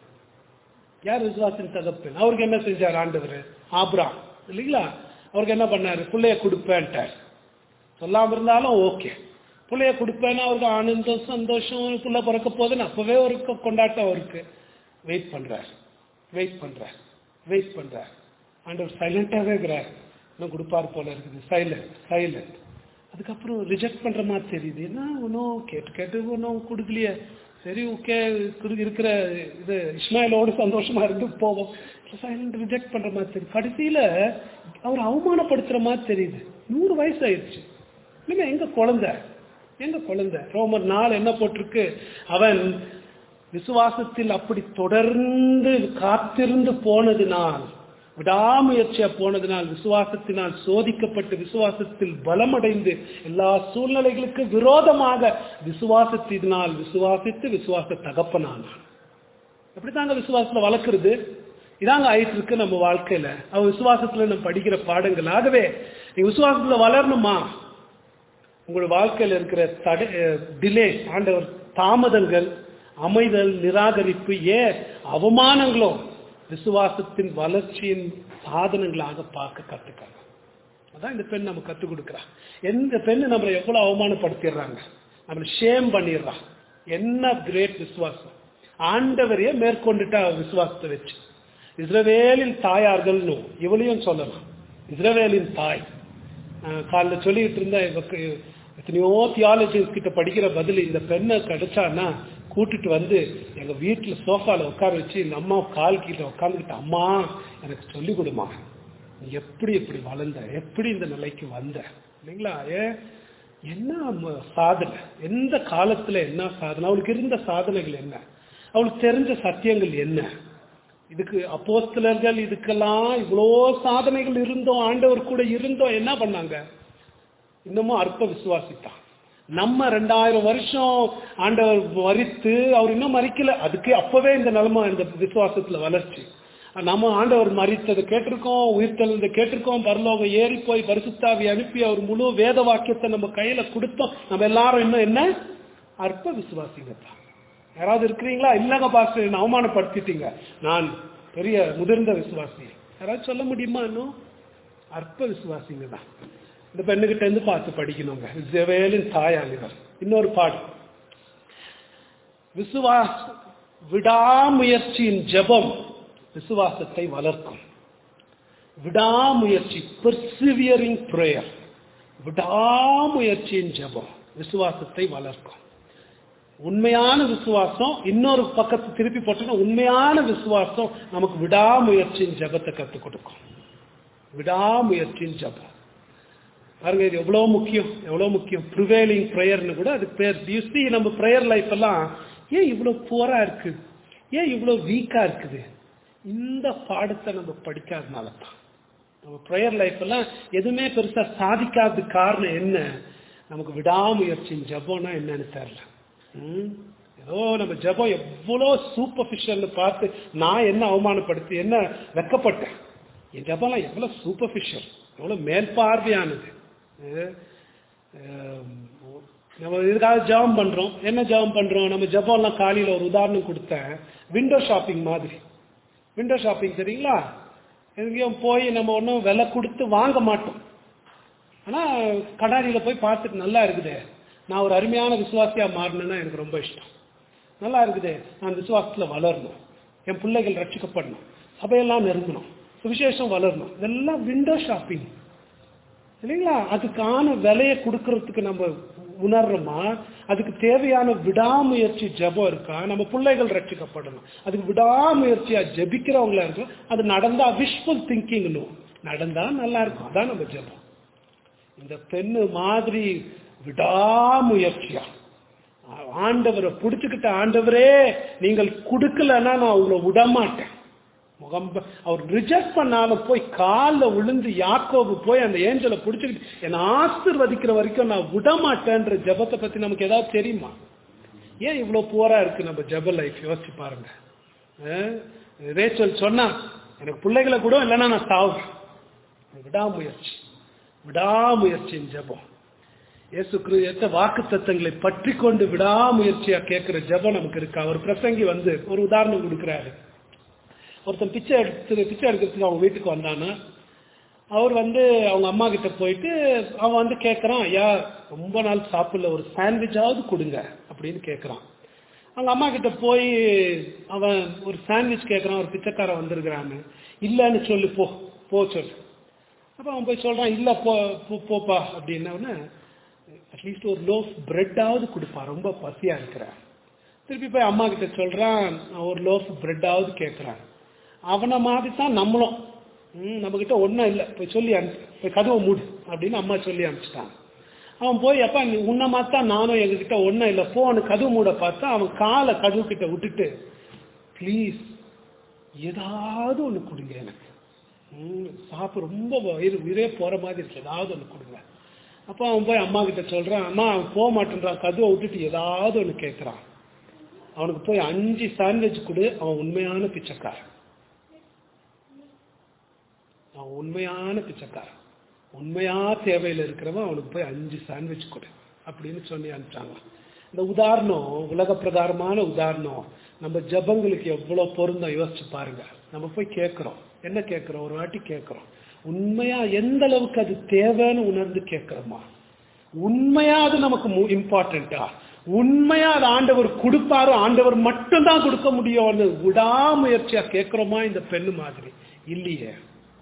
யார் விசுவாசத்தின் தகப்பன் அவருக்கு என்ன செஞ்சார் ஆண்டவர் ஆப்ராம் இல்லைங்களா அவருக்கு என்ன பண்ணாரு பிள்ளைய கொடுப்பேன்ட்டார் சொல்லாம இருந்தாலும் ஓகே பிள்ளைய கொடுப்பேன்னா அவருக்கு ஆனந்தம் சந்தோஷம் புள்ள பிறக்க போதுன்னு அப்பவே ஒரு கொ- கொண்டாட்டம் அவருக்கு வெயிட் பண்றார் வெயிட் பண்றார் வெயிட் பண்றார் ஆண்டவர் சைலண்டாவே இருக்கிறார் இன்னும் கொடுப்பார் போல இருக்குது சைலண்ட் சைலண்ட் அதுக்கப்புறம் ரிஜெக்ட் பண்ற மாதிரி தெரியுது என்ன ஒன்றும் கேட்டு கேட்டு ஒன்றும் கொடுக்கலையே சரி ஓகே இருக்கிற இது இஸ்மாயிலோடு சந்தோஷமா இருந்து போவோம் சைலண்ட் ரிஜெக்ட் பண்ற மாதிரி தெரியுது கடைசியில அவர் அவமானப்படுத்துற மாதிரி தெரியுது நூறு வயசு ஆயிடுச்சு இல்லைங்க எங்க குழந்தை எங்க குழந்தை ரோமர் நாள் என்ன போட்டிருக்கு அவன் விசுவாசத்தில் அப்படி தொடர்ந்து காத்திருந்து போனதினால் விடாமுயற்சியா போனதினால் விசுவாசத்தினால் சோதிக்கப்பட்டு விசுவாசத்தில் பலமடைந்து எல்லா சூழ்நிலைகளுக்கு விரோதமாக விசுவாசத்தினால் விசுவாசித்து விசுவாச தகப்பனானான் எப்படித்தாங்க விசுவாசத்துல வளர்க்கறது இதாங்க ஆயிட்டு இருக்கு நம்ம வாழ்க்கையில அவ விசுவாசத்துல நம்ம படிக்கிற பாடங்கள் ஆகவே நீங்க விசுவாசத்துல வளரணுமா உங்களோட வாழ்க்கையில் இருக்கிற தடை டிலே ஆண்டவர் தாமதங்கள் அமைதல் நிராகரிப்பு ஏன் அவமானங்களோ விசுவாசத்தின் வளர்ச்சியின் சாதனங்களாக பார்க்க கத்துக்கணும் அதான் இந்த பெண் நம்ம கத்துக் கொடுக்குறா எந்த பெண்ணு நம்மளை எவ்வளவு அவமானப்படுத்திடுறாங்க நம்மளை ஷேம் பண்ணிடுறான் என்ன கிரேட் விசுவாசம் ஆண்டவரையே மேற்கொண்டுட்டா விசுவாசத்தை வச்சு இஸ்ரவேலின் தாயார்கள்னு இவளையும் சொல்லலாம் இஸ்ரவேலின் தாய் நான் காலைல சொல்லிட்டு இருந்தேன் இவக்கு எத்தனையோ தியாலஜிஸ் கிட்ட படிக்கிற பதில் இந்த பெண்ணை கிடைச்சான்னா கூட்டிட்டு வந்து எங்க வீட்டுல சோஃபால உட்கார வச்சு இந்த அம்மா கால் கீழே உட்காந்துக்கிட்டு அம்மா எனக்கு சொல்லி கொடுமா நீ எப்படி எப்படி வளர்ந்த எப்படி இந்த நிலைக்கு வந்த இல்லைங்களா ஏ என்ன ம- சாதனை எந்த காலத்துல என்ன சாதனை அவளுக்கு இருந்த சாதனைகள் என்ன அவளுக்கு தெரிஞ்ச சத்தியங்கள் என்ன இதுக்கு அப்போஸ்தலர்கள் இதுக்கெல்லாம் இவ்வளோ சாதனைகள் இருந்தோம் ஆண்டவர் கூட இருந்தோம் என்ன பண்ணாங்க இன்னமும் அற்ப விசுவாசித்தான் நம்ம ரெண்டாயிரம் வருஷம் ஆண்டவர் மறித்து அவர் இன்னும் மறிக்கல அதுக்கு அப்பவே இந்த நிலைமை இந்த விசுவாசத்துல வளர்ச்சி நம்ம ஆண்டவர் மறித்ததை கேட்டிருக்கோம் உயிர்த்தெழுந்த கேட்டிருக்கோம் பரலோகம் ஏறி போய் பரிசுத்தாவி அனுப்பி அவர் முழு வேத வாக்கியத்தை நம்ம கையில கொடுத்தோம் நம்ம எல்லாரும் இன்னும் என்ன அற்ப விசுவாசிங்க தான் யாராவது இருக்கிறீங்களா இல்லங்க பாஸ்டர் என்ன அவமானப்படுத்திட்டீங்க நான் பெரிய முதிர்ந்த விசுவாசி யாராவது சொல்ல முடியுமா இன்னும் அற்ப விசுவாசிங்க தான் இந்த பெண்ணுகிட்ட இருந்து பார்த்து படிக்கணுங்க ஜெவேலின் தாயாளிவர் இன்னொரு பாடம் விசுவாச விடாமுயற்சியின் ஜெபம் விசுவாசத்தை வளர்க்கும் விடாமுயற்சி பெர்சிவியரிங் பிரேயர் விடாமுயற்சியின் ஜெபம் விசுவாசத்தை வளர்க்கும் உண்மையான விசுவாசம் இன்னொரு பக்கத்தை திருப்பி போட்டோம்னா உண்மையான விசுவாசம் நமக்கு விடாமுயற்சியின் ஜெபத்தை கற்றுக் கொடுக்கும் விடாமுயற்சியின் ஜெபம் பாருங்க இது எவ்வளவு முக்கியம் எவ்வளவு முக்கியம் ப்ரிவேலிங் ப்ரேயர்னு கூட அதுக்கு பேர் யூ see நம்ம ப்ரேயர் லைஃப் எல்லாம் ஏன் இவ்வளவு போரா இருக்கு ஏன் இவ்வளவு வீக்கா இருக்குது இந்த பாடத்தை நம்ம படிக்காதனால தான் நம்ம ப்ரேயர் லைஃப் எல்லாம் எதுவுமே பெருசா சாதிக்காத காரணம் என்ன நமக்கு விடாமுயற்சியின் ஜபம்னா என்னன்னு தெரியல ம்? ஏதோ நம்ம ஜபம் எவ்வளோ சூப்பர்ஃபிஷியல்னு பார்த்து நான் என்ன அவமானப்படுத்தி என்ன வெக்கப்பட்டேன் என் ஜபம்லாம் எவ்வளோ சூப்பர்ஃபிஷியல் எவ்வளோ மேல்பார்வையானது அஹ் அஹ் நம்ம இதுக்காக ஜெபம் பண்றோம் என்ன ஜெபம் பண்றோம் நம்ம ஜெபம்லாம் காலையில ஒரு உதாரணம் கொடுத்தேன் விண்டோ ஷாப்பிங் மாதிரி விண்டோ ஷாப்பிங் தெரியுங்களா எங்கேயும் போய் நம்ம ஒன்றும் விலை கொடுத்து வாங்க மாட்டோம் ஆனா கண்ணாடியில போய் பார்த்துட்டு நல்லா இருக்குதே நான் ஒரு அருமையான விசுவாசியா மாறணும்னா எனக்கு ரொம்ப இஷ்டம் நல்லா இருக்குதே நான் விசுவாசத்துல வளரணும் என் பிள்ளைகள் ரட்சிக்கப்படணும் சபையெல்லாம் நெருங்கணும் சுவிசேஷம் வளரணும் இதெல்லாம் விண்டோ ஷாப்பிங் இல்லைங்களா அதுக்கான விலையை கொடுக்கறதுக்கு நம்ம உணர்றோமா அதுக்கு தேவையான விடாமுயற்சி ஜெபம் இருக்கா நம்ம பிள்ளைகள் ரட்சிக்கப்படணும் அதுக்கு விடாமுயற்சியா ஜெபிக்கிறவங்களா இருக்கும் அது நடந்தா விஷுவல் திங்கிங்னு நடந்தா நல்லா இருக்கும் அதான் நம்ம ஜெபம் இந்த பெண்ணு மாதிரி விடாமுயற்சியா ஆண்டவரை பிடிச்சுக்கிட்ட ஆண்டவரே நீங்கள் கொடுக்கலன்னா நான் உங்களை விடமாட்டேன் முகம் ப- அவர் ரிஜெக்ட் பண்ணாலும் போய் காலில் விழுந்து யாக்கோபு போய் அந்த ஏஞ்சலை பிடிச்சிக்கிட்டு என்னை ஆசிர்வதிக்கிற வரைக்கும் நான் விடமாட்டேன்ற ஜெபத்தை பத்தி நமக்கு ஏதாவது தெரியுமா ஏன் இவ்வளவு போரா இருக்கு நம்ம ஜெப லைஃப் யோசிச்சு பாருங்க அஹ் ரேச்சல் சொன்னா எனக்கு பிள்ளைகளை கூட இல்லைன்னா நான் சாவுறேன் விடாமுயற்சி விடாமுயற்சியின் ஜெபம் இயேசு கிறிஸ்து வாக்கு தத்தங்களை பற்றி கொண்டு விடாமுயற்சியா கேட்கிற ஜெபம் நமக்கு இருக்கா ஒரு பிரசங்கி வந்து ஒரு உதாரணம் கொடுக்குறாரு ஒருத்தன் பிச்சை எடுத்து பிச்சை எடுக்கிறதுக்கு அவங்க வீட்டுக்கு வந்தானா அவர் வந்து அவங்க அம்மா கிட்ட போயிட்டு அவன் வந்து கேட்கறான் ஐயா ரொம்ப நாள் சாப்பிடல ஒரு சாண்ட்விச்சாவது கொடுங்க அப்படின்னு கேட்கறான் அவங்க அம்மா கிட்ட போய் அவன் ஒரு சாண்ட்விச் கேட்கறான் ஒரு பிச்சைக்காரன் வந்திருக்கிறான்னு இல்லைன்னு சொல்லு போ போ சொல்லு அப்ப அவன் போய் சொல்றான் இல்ல போ போ- போப்பா அப்படின்ன அட்லீஸ்ட் ஒரு லோஃப் பிரெட்டாவது கொடுப்பா ரொம்ப பசியா இருக்கிறேன் திருப்பி போய் அம்மா கிட்ட சொல்றான் நான் ஒரு லோஃப் பிரெட்டாவது கேட்கறான் அவனை மாதிரி தான் நம்மளும் ம், நம்ம கிட்ட ஒன்றும் இல்லை போய் சொல்லி அனுப்பு போய் கதவை மூடு அப்படின்னு அம்மா சொல்லி அனுப்பிச்சிட்டான் அவன் போய் அப்பா நீ உன்னை மாதிரி தான் நானும் எங்ககிட்ட ஒன்றும் இல்லை போன்னு கதவு மூட பார்த்தா அவன் காலை கதவு கிட்ட விட்டுட்டு ப்ளீஸ் ஏதாவது ஒன்று கொடுங்க எனக்கு ம், சாப்பிட ரொம்ப வயிறு உயிரே போற மாதிரி இருக்கு ஏதாவது ஒன்று கொடுங்க அப்போ அவன் போய் அம்மா கிட்ட சொல்றான் அம்மா அவன் போக மாட்டேன்றான் கதவை விட்டுட்டு ஏதாவது ஒன்று கேட்குறான் அவனுக்கு போய் அஞ்சு சாண்ட்விச் கொடு அவன் உண்மையான பிச்சைக்காரன் அவன் உண்மையான பிச்சைக்காரன் உண்மையா தேவையில் இருக்கிறவன் அவனுக்கு போய் அஞ்சு சாண்ட்விச் கொடு அப்படின்னு சொல்லி அனுப்பிச்சாங்க இந்த உதாரணம் உலக பிரகாரமான உதாரணம் நம்ம ஜபங்களுக்கு எவ்வளவு பொருந்தம் யோசிச்சு பாருங்க நம்ம போய் கேட்கிறோம் என்ன கேட்கிறோம் ஒரு வாட்டி கேட்கிறோம் உண்மையா எந்த அளவுக்கு அது தேவைன்னு உணர்ந்து கேட்கிறோமா உண்மையா அது நமக்கு இம்பார்ட்டண்டா உண்மையா அது ஆண்டவர் கொடுப்பாரோ ஆண்டவர் மட்டும்தான் கொடுக்க முடியும்னு விடாமுயற்சியா கேட்கிறோமா இந்த பெண்ணு மாதிரி இல்லையே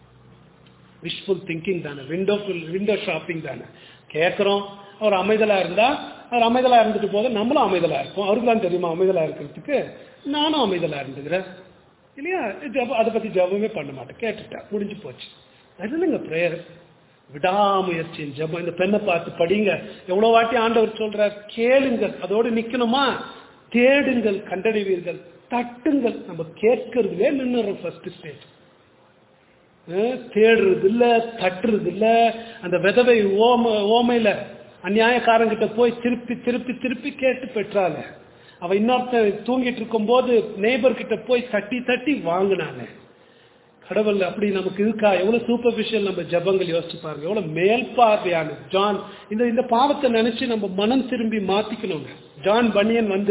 விஷுவல் திங்கிங் தானே விண்டோ விண்டோ ஷாப்பிங் தானே கேட்குறோம் அவர் அமைதலா இருந்தா அவர் அமைதலா இருந்துட்டு போது நம்மளும் அமைதலா இருப்போம் அவருக்கு தான் தெரியுமா அமைதலா இருக்கிறதுக்கு நானும் அமைதலா இருந்துக்கிறேன் இல்லையா ஜப அதை பத்தி ஜபமே பண்ண மாட்டேன் கேட்டுட்டேன் முடிஞ்சு போச்சு அது இல்லைங்க ப்ரேயர் விடாமுயற்சியின் ஜபம் இந்த பெண்ணை பார்த்து படிங்க எவ்வளவு வாட்டி ஆண்டவர் சொல்றார் கேளுங்கள் அதோடு நிக்கணுமா தேடுங்கள் கண்டடைவீர்கள் தட்டுங்கள் நம்ம கேட்கறதுலே நின்னுறோம் ஃபர்ஸ்ட் ஸ்டேஜ் அஹ் தேடுறது இல்ல தட்டுறது இல்ல அந்த விதவை ஓம ஓமையில அநியாயக்காரங்கிட்ட போய் திருப்பி திருப்பி திருப்பி கேட்டு பெற்றால அவ இன்னொருத்த தூங்கிட்டு இருக்கும் போது நெய்பர் கிட்ட போய் தட்டி தட்டி வாங்கினாங்க கடவுள் அப்படி நமக்கு இருக்கா எவ்வளவு சூப்பர்ஃபிஷியல் நம்ம ஜபங்கள் யோசிச்சு பாருங்க எவ்வளவு மேல் பார்வையான ஜான் இந்த இந்த பாவத்தை நினைச்சு நம்ம மனம் திரும்பி மாத்திக்கணுங்க ஜான் பனியன் வந்து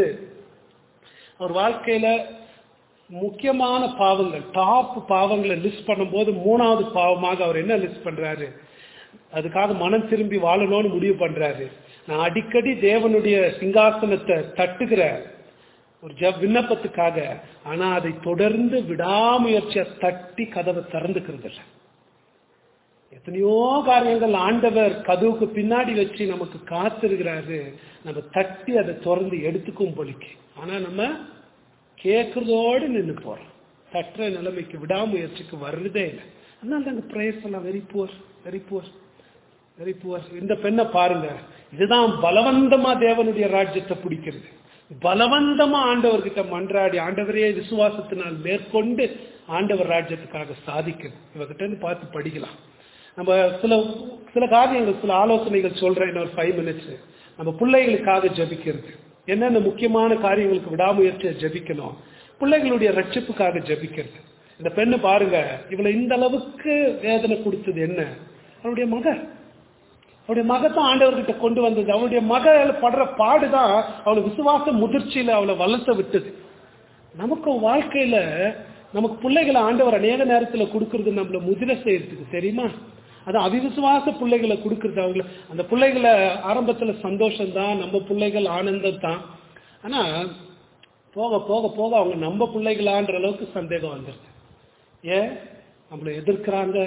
அவர் வாழ்க்கையில முக்கியமான பாவங்கள் டாப் பாவங்களை லிஸ்ட் பண்ணும்போது மூணாவது பாவமாக அவர் என்ன லிஸ்ட் பண்றாரு அதுக்காக மனம் திரும்பி வாழணும்னு முடிவு பண்றாரு நான் அடிக்கடி தேவனுடைய சிங்காசனத்தை தட்டுகிற ஒரு ஜப் விண்ணப்பத்துக்காக ஆனா அதை தொடர்ந்து விடாமுயற்சியை தட்டி கதவை திறந்துக்கிறது இல்லை எத்தனையோ காரியங்கள் ஆண்டவர் கதவுக்கு பின்னாடி வச்சு நமக்கு காத்திருக்கிறாரு நம்ம தட்டி அதை திறந்து எடுத்துக்கும் பொலிக்கு ஆனா நம்ம கேட்கறதோடு நின்று போறோம் தட்டுற நிலைமைக்கு விடாமுயற்சிக்கு வர்றதே இல்லை அதனால தாங்க ப்ரேயர்ஸ் எல்லாம் very poor very poor very poor இந்த பெண்ணை பாருங்க இதுதான் பலவந்தமா தேவனுடைய ராஜ்யத்தை பிடிக்கிறது பலவந்தமா ஆண்டவர்கிட்ட மன்றாடி ஆண்டவரே விசுவாசத்தினால் மேற்கொண்டு ஆண்டவர் ராஜ்யத்துக்காக சாதிக்குது இவகிட்ட இருந்து பார்த்து படிக்கலாம் நம்ம சில சில காரியங்கள் சில ஆலோசனைகள் சொல்றேன் இன்னொரு ஃபைவ் மினிட்ஸ் நம்ம பிள்ளைகளுக்காக ஜபிக்கிறது என்னென்ன முக்கியமான காரியங்களுக்கு விடாமுயற்சியை ஜபிக்கணும் பிள்ளைகளுடைய ரட்சிப்புக்காக ஜபிக்கிறது இந்த பெண்ணு பாருங்க இவளை இந்த அளவுக்கு வேதனை கொடுத்தது என்ன அவளுடைய மக அவருடைய மகத்தான் ஆண்டவர்கிட்ட கொண்டு வந்தது அவளுடைய மக படுற பாடுதான் அவளை விசுவாச முதிர்ச்சியில அவளை வளர்த்த விட்டது நமக்கு வாழ்க்கையில நமக்கு பிள்ளைகளை ஆண்டவர் அநேக நேரத்துல கொடுக்கறது நம்மள முதிர செய்யறதுக்கு தெரியுமா அது அவிவிசுவாச பிள்ளைகளை கொடுக்கறது அவங்கள அந்த பிள்ளைகளை ஆரம்பத்துல சந்தோஷம் தான் நம்ம பிள்ளைகள் ஆனந்தம் தான் ஆனா போக போக போக அவங்க நம்ம பிள்ளைகளான்ற அளவுக்கு சந்தேகம் வந்துருது ஏன் நம்மளை எதிர்க்கிறாங்க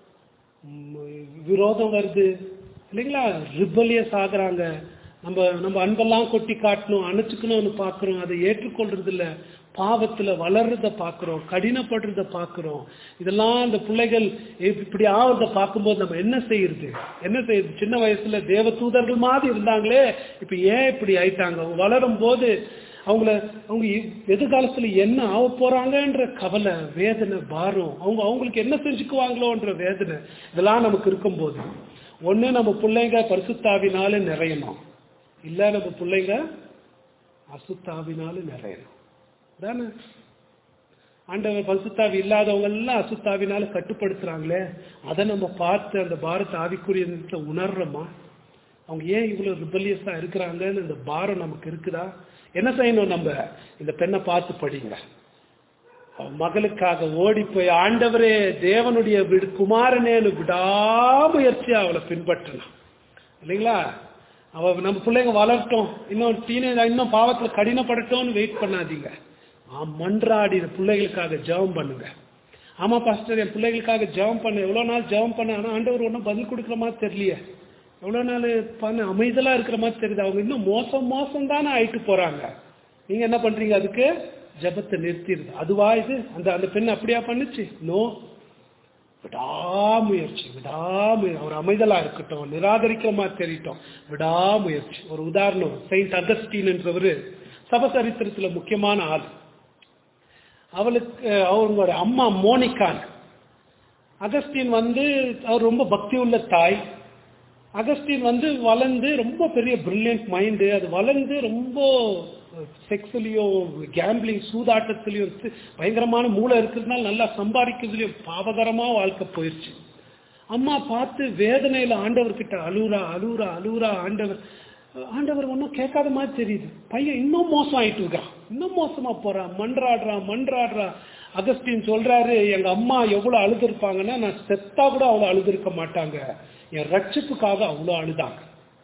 விரோதம் வருது இல்லைங்களா ரிபலியஸ் ஆகுறாங்க நம்ம நம்ம அன்பெல்லாம் கொட்டி காட்டணும் அணைச்சுக்கணும்னு பார்க்குறோம் அதை ஏற்றுக்கொள்றது இல்ல பாவத்துல வளர்றத பார்க்குறோம் கடினப்படுறத பார்க்குறோம் இதெல்லாம் அந்த பிள்ளைகள் இப்படி ஆகிறத பார்க்கும்போது நம்ம என்ன செய்யறது என்ன செய்யறது சின்ன வயசுல தேவ தூதர்கள் மாதிரி இருந்தாங்களே இப்ப ஏன் இப்படி ஆயிட்டாங்க அவங்க வளரும் போது அவங்கள அவங்க எதிர்காலத்துல என்ன ஆக போறாங்கன்ற கவலை வேதனை பாரம் அவங்க அவங்களுக்கு என்ன செஞ்சுக்குவாங்களோன்ற வேதனை இதெல்லாம் நமக்கு இருக்கும்போது ஒண்ணு நம்ம பிள்ளைங்க பரிசுத்தாவினால நிறையணும் இல்ல நம்ம பிள்ளைங்க அசுத்தாவினால நிறையணும் தானே ஆண்டவர் பசுத்தாவி இல்லாதவங்க எல்லாம் அசுத்தாவினால கட்டுப்படுத்துறாங்களே அதை நம்ம பார்த்து அந்த பாரத் ஆவிக்குரிய உணர்றோமா அவங்க ஏன் இவ்வளவு ரிபல்லியஸா இருக்கிறாங்கன்னு இந்த பாரம் நமக்கு இருக்குதா என்ன செய்யணும் நம்ம இந்த பெண்ணை பார்த்து படிங்க அவன் மகளுக்காக ஓடி போய் ஆண்டவரே தேவனுடைய விடு குமாரனேன்னு விடாமுயற்சியா அவளை பின்பற்றணும் இல்லைங்களா அவ நம்ம பிள்ளைங்க வளரட்டும் இன்னும் டீனேஜ் இன்னும் பாவத்துல கடினப்படட்டும்னு வெயிட் பண்ணாதீங்க ஆ, மன்றாடி இந்த பிள்ளைகளுக்காக ஜெபம் பண்ணுங்க ஆமா பாஸ்டர் என் பிள்ளைகளுக்காக ஜெபம் பண்ண எவ்வளவு நாள் ஜெபம் பண்ண ஆனா ஆண்டவர் ஒன்றும் பதில் கொடுக்குற மாதிரி தெரியலையே எவ்வளவு நாள் பண்ண அமைதலா இருக்கிற மாதிரி தெரியுது அவங்க இன்னும் மோசம் மோசம் தானே ஆயிட்டு போறாங்க நீங்க என்ன பண்றீங்க அதுக்கு ஜெபத்தை நிறுத்திடுது அதுவா இது அந்த அந்த பெண் அப்படியா பண்ணுச்சு நோ விடாமுயற்சி விடாமுயற்சி அவர் அமைதலா இருக்கட்டும் நிராகரிக்கிற மாதிரி தெரியட்டும் விடாமுயற்சி ஒரு உதாரணம் செயின்ட் அகஸ்டீன் என்றவர் சபசரித்திரத்துல முக்கியமான ஆள் அவளுக்கு அவங்களோட அம்மா மோனிகான் அகஸ்டின் வந்து அவர் ரொம்ப பக்தி உள்ள தாய் அகஸ்டின் வந்து வளர்ந்து ரொம்ப பெரிய பிரில்லியன்ட் மைண்டு அது வளர்ந்து ரொம்ப செக்ஸ்லயும் கேம்பிளிங் சூதாட்டத்திலையும் இருக்கு. பயங்கரமான மூளை இருக்கிறதுனால நல்லா சம்பாதிக்கிறதுலயும் பாவகரமா வாழ்க்கை போயிடுச்சு அம்மா பார்த்து வேதனையில ஆண்டவர்கிட்ட அழுவுறா அழுவுறா அழுவுறா ஆண்டவர் ஆண்டவர் ஒன்றும் கேட்காத மாதிரி தெரியுது பையன் இன்னும் மோசம் ஆயிட்டு இருக்கான் இன்னும் மோசமா போறான் மன்றாடுறான் மன்றாடுறா அகஸ்டின் சொல்றாரு எங்க அம்மா எவ்வளவு அழுதுருப்பாங்கன்னா நான் செத்தா கூட அவ்வளவு அழுதுருக்க மாட்டாங்க என் ரட்சிப்புக்காக அவ்வளவு அழுதாங்க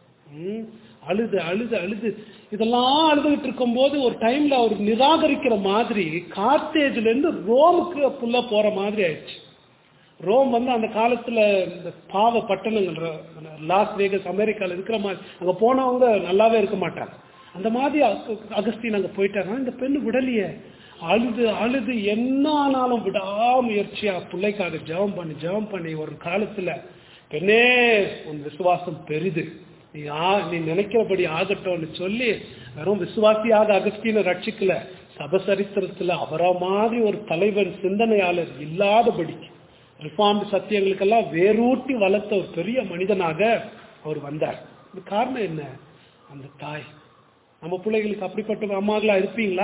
ம், அழுது அழுது அழுது இதெல்லாம் அழுதுகிட்டு இருக்கும்போது ஒரு டைம்ல அவர் நிராகரிக்கிற மாதிரி கார்த்தேஜ்ல இருந்து ரோமுக்கு புள்ள போற மாதிரி ஆயிடுச்சு ரோம் வந்து அந்த காலத்துல இந்த பாவ பட்டணங்கள் லாஸ் வேகஸ் அமெரிக்கால இருக்கிற மாதிரி அங்க போனவங்க நல்லாவே இருக்க மாட்டாங்க அந்த மாதிரி அக- அகஸ்தீன் அங்க போயிட்டாங்க இந்த பெண்ணு விடலையே அழுது அழுது என்ன ஆனாலும் விடாமுயற்சியா பிள்ளைக்காக ஜெபம் பண்ணி ஜெபம் பண்ணி ஒரு காலத்துல பெண்ணே உன் விசுவாசம் பெரிது நீ ஆ- நீ நினைக்கிறபடி ஆகட்டும்னு சொல்லி வெறும் விசுவாசியாக அகஸ்தீனை ரட்சிக்கல சபசரித்திரத்துல அவரா மாதிரி ஒரு தலைவர் சிந்தனையாளர் இல்லாதபடிக்கு ரிஃபார்ம்டு சத்தியங்களுக்கெல்லாம் வேரூட்டி வளர்த்த ஒரு பெரிய மனிதனாக அவர் வந்தார் இது காரணம் என்ன அந்த தாய் நம்ம பிள்ளைகளுக்கு அப்படிப்பட்ட அம்மாங்களா இருப்பீங்களா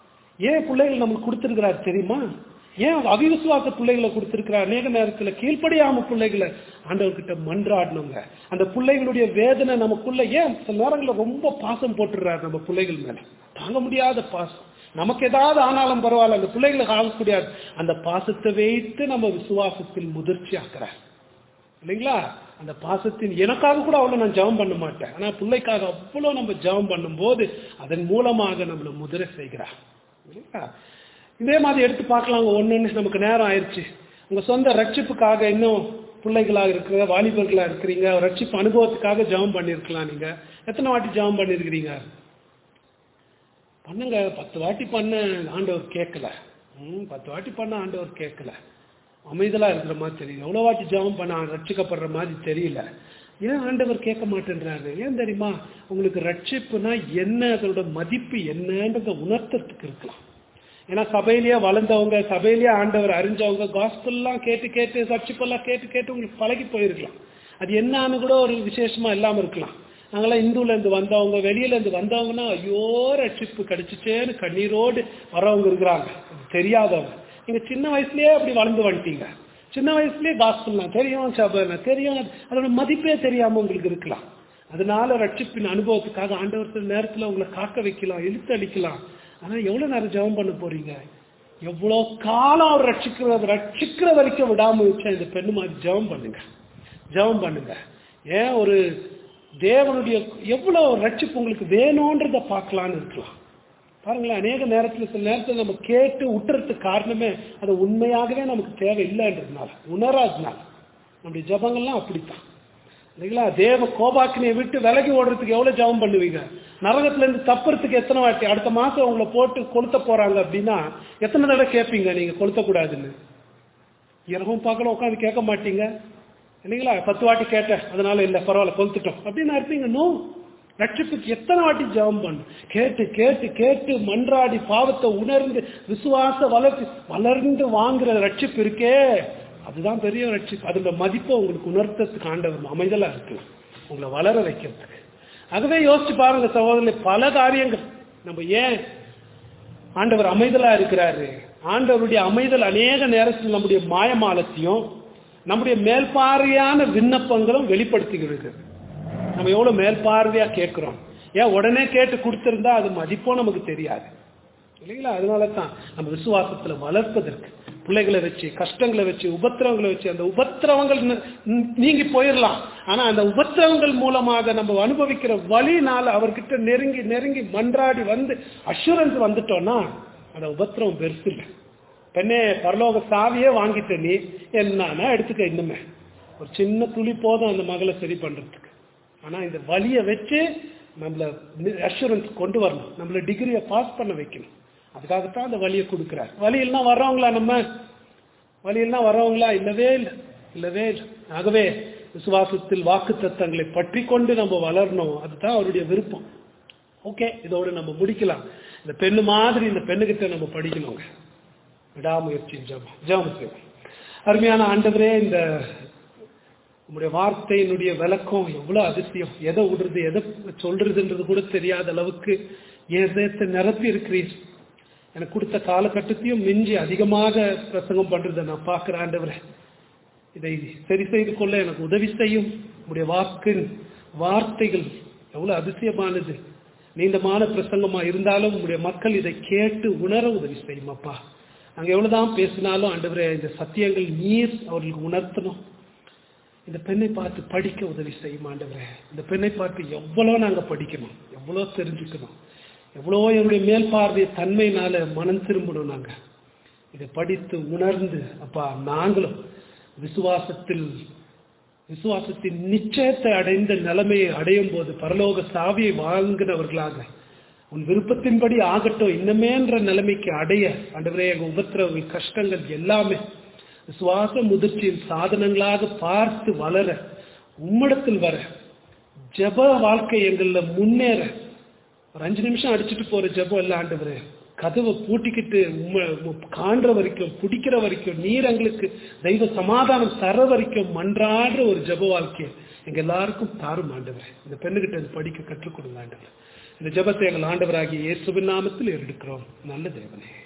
ஏன் பிள்ளைகள் நமக்கு கொடுத்திருக்கிறார் தெரியுமா ஏன் அவிவிசுவாச பிள்ளைகளை கொடுத்திருக்கிறார் அநேக நேரத்துல கீழ்ப்படியாம பிள்ளைகளை ஆண்டவர்கிட்ட மன்றாடணுங்க அந்த பிள்ளைகளுடைய வேதனை நமக்குள்ள ஏன் சில நேரங்களில் ரொம்ப பாசம் போட்டுடுறாரு நம்ம பிள்ளைகள் மேல தாங்க முடியாத பாசம் நமக்கு ஏதாவது ஆனாலும் பரவாயில்ல அந்த பிள்ளைகளுக்கு ஆகக்கூடிய அந்த பாசத்தை வைத்து நம்ம விசுவாசத்தில் முதிர்ச்சி ஆக்குறார் இல்லைங்களா அந்த பாசத்தின் எனக்காக கூட அவ்வளவு நான் ஜெபம் பண்ண மாட்டேன் ஆனா பிள்ளைக்காக அவ்வளவு நம்ம ஜெபம் பண்ணும்போது அதன் மூலமாக நம்மளை முதிரை செய்கிறார் இல்லைங்களா இதே மாதிரி எடுத்து பார்க்கலாங்க ஒண்ணுன்னு நமக்கு நேரம் ஆயிடுச்சு உங்க சொந்த ரட்சிப்புக்காக இன்னும் பிள்ளைகளாக இருக்கிற வாலிபர்களா இருக்கிறீங்க ரட்சிப்பு அனுபவத்துக்காக ஜெபம் பண்ணியிருக்கலாம் நீங்க எத்தனை வாட்டி ஜெபம் பண்ணியிருக்கிறீங்க பண்ணுங்க பத்து வாட்டி பண்ண ஆண்டவர் கேட்கல ம் பத்து வாட்டி பண்ண ஆண்டவர் கேட்கல அமைதலா இருக்கிற மாதிரி தெரியும் எவ்வளவு வாட்டி ஜெபம் பண்ண ரட்சிக்கப்படுற மாதிரி தெரியல ஏன் ஆண்டவர் கேட்க மாட்டேன்றாரு ஏன் தெரியுமா உங்களுக்கு ரட்சிப்புனா என்ன அதோட மதிப்பு என்னன்றத உணர்த்தறதுக்கு இருக்கலாம் ஏன்னா சபையிலேயே வளர்ந்தவங்க சபையிலேயே ஆண்டவர் அறிஞ்சவங்க காஸ்பல்லாம் கேட்டு கேட்டு ரட்சிப்பெல்லாம் கேட்டு கேட்டு உங்களுக்கு பழகி போயிருக்கலாம் அது என்னன்னு கூட ஒரு விசேஷமா இல்லாம இருக்கலாம் நாங்களாம் இந்துல இருந்து வந்தவங்க வெளியில இருந்து வந்தவங்கன்னா ஐயோ ரட்சிப்பு கிடைச்சிச்சேன்னு கண்ணீரோடு வரவங்க இருக்கிறாங்க அது தெரியாதவங்க நீங்க சின்ன வயசுலயே அப்படி வளர்ந்து வந்துட்டீங்க சின்ன வயசுலயே காஸ்பல்லாம் தெரியும் சபைல தெரியும் அதோட மதிப்பே தெரியாம உங்களுக்கு இருக்கலாம் அதனால ரட்சிப்பின் அனுபவத்துக்காக ஆண்டவர் சில நேரத்துல உங்களை காக்க வைக்கலாம் இழுத்து அடிக்கலாம் ஆனா எவ்வளவு நேரம் ஜெபம் பண்ண போறீங்க எவ்வளவு காலம் அவர் ரட்சிக்கிறது ரட்சிக்கிற வரைக்கும் விடாம வச்சா இந்த பெண்ணு மாதிரி ஜெபம் பண்ணுங்க ஜெபம் பண்ணுங்க ஏன் ஒரு தேவனுடைய எவ்வளவு ரட்சிப்பு உங்களுக்கு வேணும்ன்றத பார்க்கலான்னு இருக்கலாம் பாருங்களேன் அநேக நேரத்துல சில நேரத்துல நம்ம கேட்டு விட்டுறதுக்கு காரணமே அது உண்மையாகவே நமக்கு தேவை இல்லைன்றதுனால உணராதனால நம்முடைய ஜபங்கள்லாம் அப்படித்தான் இல்லைங்களா தேவ கோபாக்கினியை விட்டு விலகி ஓடுறதுக்கு எவ்வளவு ஜெபம் பண்ணுவீங்க நரகத்துல இருந்து தப்புறதுக்கு எத்தனை வாட்டி அடுத்த மாசம் உங்களை போட்டு கொளுத்த போறாங்க அப்படின்னா எத்தனை தடவை கேட்பீங்க நீங்க கொளுத்த கூடாதுன்னு இரவும் பார்க்கல உட்காந்து கேட்க மாட்டீங்க இல்லைங்களா பத்து வாட்டி கேட்டேன் அதனால இல்ல பரவாயில்ல கொளுத்துட்டோம் அப்படின்னு இருப்பீங்க நோ ரட்சிப்புக்கு எத்தனை வாட்டி ஜெபம் பண்ணு கேட்டு கேட்டு கேட்டு மன்றாடி பாவத்தை உணர்ந்து விசுவாச வளர்ச்சி வளர்ந்து வாங்குற ரட்சிப்பு இருக்கே அதுதான் பெரிய ரட்சிப்பு அதோட மதிப்பை உங்களுக்கு உணர்த்ததுக்கு ஆண்டவர் அமைதலா இருக்கலாம் உங்களை வளர வைக்கிறதுக்கு ஆகவே யோசிச்சு பாருங்க சகோதரர்களே பல காரியங்கள் நம்ம ஏன் ஆண்டவர் அமைதலா இருக்கிறாரு ஆண்டவருடைய அமைதல் அநேக நேரத்தில் நம்முடைய மாயமாலத்தையும் நம்முடைய மேல்பார்வையான விண்ணப்பங்களும் வெளிப்படுத்துகிறது நம்ம எவ்வளவு மேல்பார்வையா கேட்கிறோம் ஏன் உடனே கேட்டு கொடுத்திருந்தா அது மதிப்போ நமக்கு தெரியாது இல்லைங்களா அதனால தான் நம்ம விசுவாசத்துல வளர்ப்பதற்கு பிள்ளைகளை வச்சு கஷ்டங்களை வச்சு உபத்திரவங்களை வச்சு அந்த உபத்திரவங்கள் ந- ந- நீங்கி போயிடலாம் ஆனா அந்த உபத்திரவங்கள் மூலமாக நம்ம அனுபவிக்கிற வழினால அவர்கிட்ட நெருங்கி நெருங்கி மன்றாடி வந்து அஷூரன்ஸ் வந்துட்டோம்னா அந்த உபத்திரவம் பெருசு இல்லை பெண்ணே பரலோக சாவியே வாங்கிட்ட நீ என்னன்னா எடுத்துக்க இன்னுமே ஒரு சின்ன துளி போதும் அந்த மகளை சரி பண்றதுக்கு ஆனா இந்த வழியை வச்சு நம்மள அஷூரன்ஸ் கொண்டு வரணும் நம்மள டிகிரியை பாஸ் பண்ண வைக்கணும் அதுக்காகத்தான் அந்த வழியை கொடுக்குறார் வழியெல்லாம் வர்றவங்களா நம்ம வழியெல்லாம் வர்றவங்களா இல்லவே இல்லை இல்லவே இல்லை ஆகவே விசுவாசத்தில் வாக்கு தத்தங்களை பற்றி கொண்டு நம்ம வளரணும் அதுதான் அவருடைய விருப்பம் ஓகே இதோட நம்ம முடிக்கலாம் இந்த பெண்ணு மாதிரி இந்த பெண்ணுகிட்ட நம்ம படிக்கணுங்க விடாமுயற்சி ஜபம் ஜபம் செய்வோம் அருமையான ஆண்டவரே இந்த உங்களுடைய வார்த்தையினுடைய விளக்கம் எவ்வளவு அதிசயம் எதை விடுறது எதை சொல்றதுன்றது கூட தெரியாத அளவுக்கு ஏதத்தை நிரப்பி இருக்கிறீர் எனக்கு கொடுத்த காலகட்டத்தையும் மிஞ்சி அதிகமாக பிரசங்கம் பண்றதை நான் பார்க்கிறேன் ஆண்டவரே இதை சரி செய்து கொள்ள எனக்கு உதவி செய்யும் உங்களுடைய வாக்கின் வார்த்தைகள் எவ்வளவு அதிசயமானது நீண்டமான பிரசங்கமா இருந்தாலும் உங்களுடைய மக்கள் இதை கேட்டு உணர உதவி செய்யும் அப்பா நாங்க எவ்வளவுதான் பேசினாலும் ஆண்டவரே இந்த சத்தியங்கள் நீர் அவர்களுக்கு உணர்த்தணும் இந்த பெண்ணை பார்த்து படிக்க உதவி செய்யும் ஆண்டவரே இந்த பெண்ணை பார்த்து எவ்வளோ நாங்க படிக்கணும் எவ்வளோ தெரிஞ்சுக்கணும் எவ்வளோ என்னுடைய மேல் பார்வை தன்மையினால மனம் திரும்பணும் நாங்க இதை படித்து உணர்ந்து அப்பா நாங்களும் விசுவாசத்தில் விசுவாசத்தின் நிச்சயத்தை அடைந்த நிலைமையை அடையும் போது பரலோக சாவியை வாங்கினவர்களாக உன் விருப்பத்தின்படி ஆகட்டும் இன்னமேன்ற நிலைமைக்கு அடைய ஆண்டவரே எங்க உபத்திரவங்கள் கஷ்டங்கள் எல்லாமே விசுவாச முதிர்ச்சியின் சாதனங்களாக பார்த்து வளர உம்மிடத்தில் வர ஜெப வாழ்க்கை எங்கள்ல முன்னேற ஒரு அஞ்சு நிமிஷம் அடிச்சுட்டு போற ஜெபம் எல்லாம் ஆண்டவரே கதவை பூட்டிக்கிட்டு உம்ம உம்ம காண்ற வரைக்கும் பிடிக்கிற வரைக்கும் நீர் எங்களுக்கு தெய்வ சமாதானம் தர வரைக்கும் மன்றாடுற ஒரு ஜெப வாழ்க்கையை எங்க எல்லாருக்கும் தாரும் ஆண்டவரே இந்த பெண்ணுகிட்ட இது படிக்க கற்றுக் கொடுங்க ஆண்டவர் இந்த ஜெபத்தை எங்கள் ஆண்டவராகிய இயேசுவின் நாமத்தில் எடுக்கிறோம் நல்ல தேவனே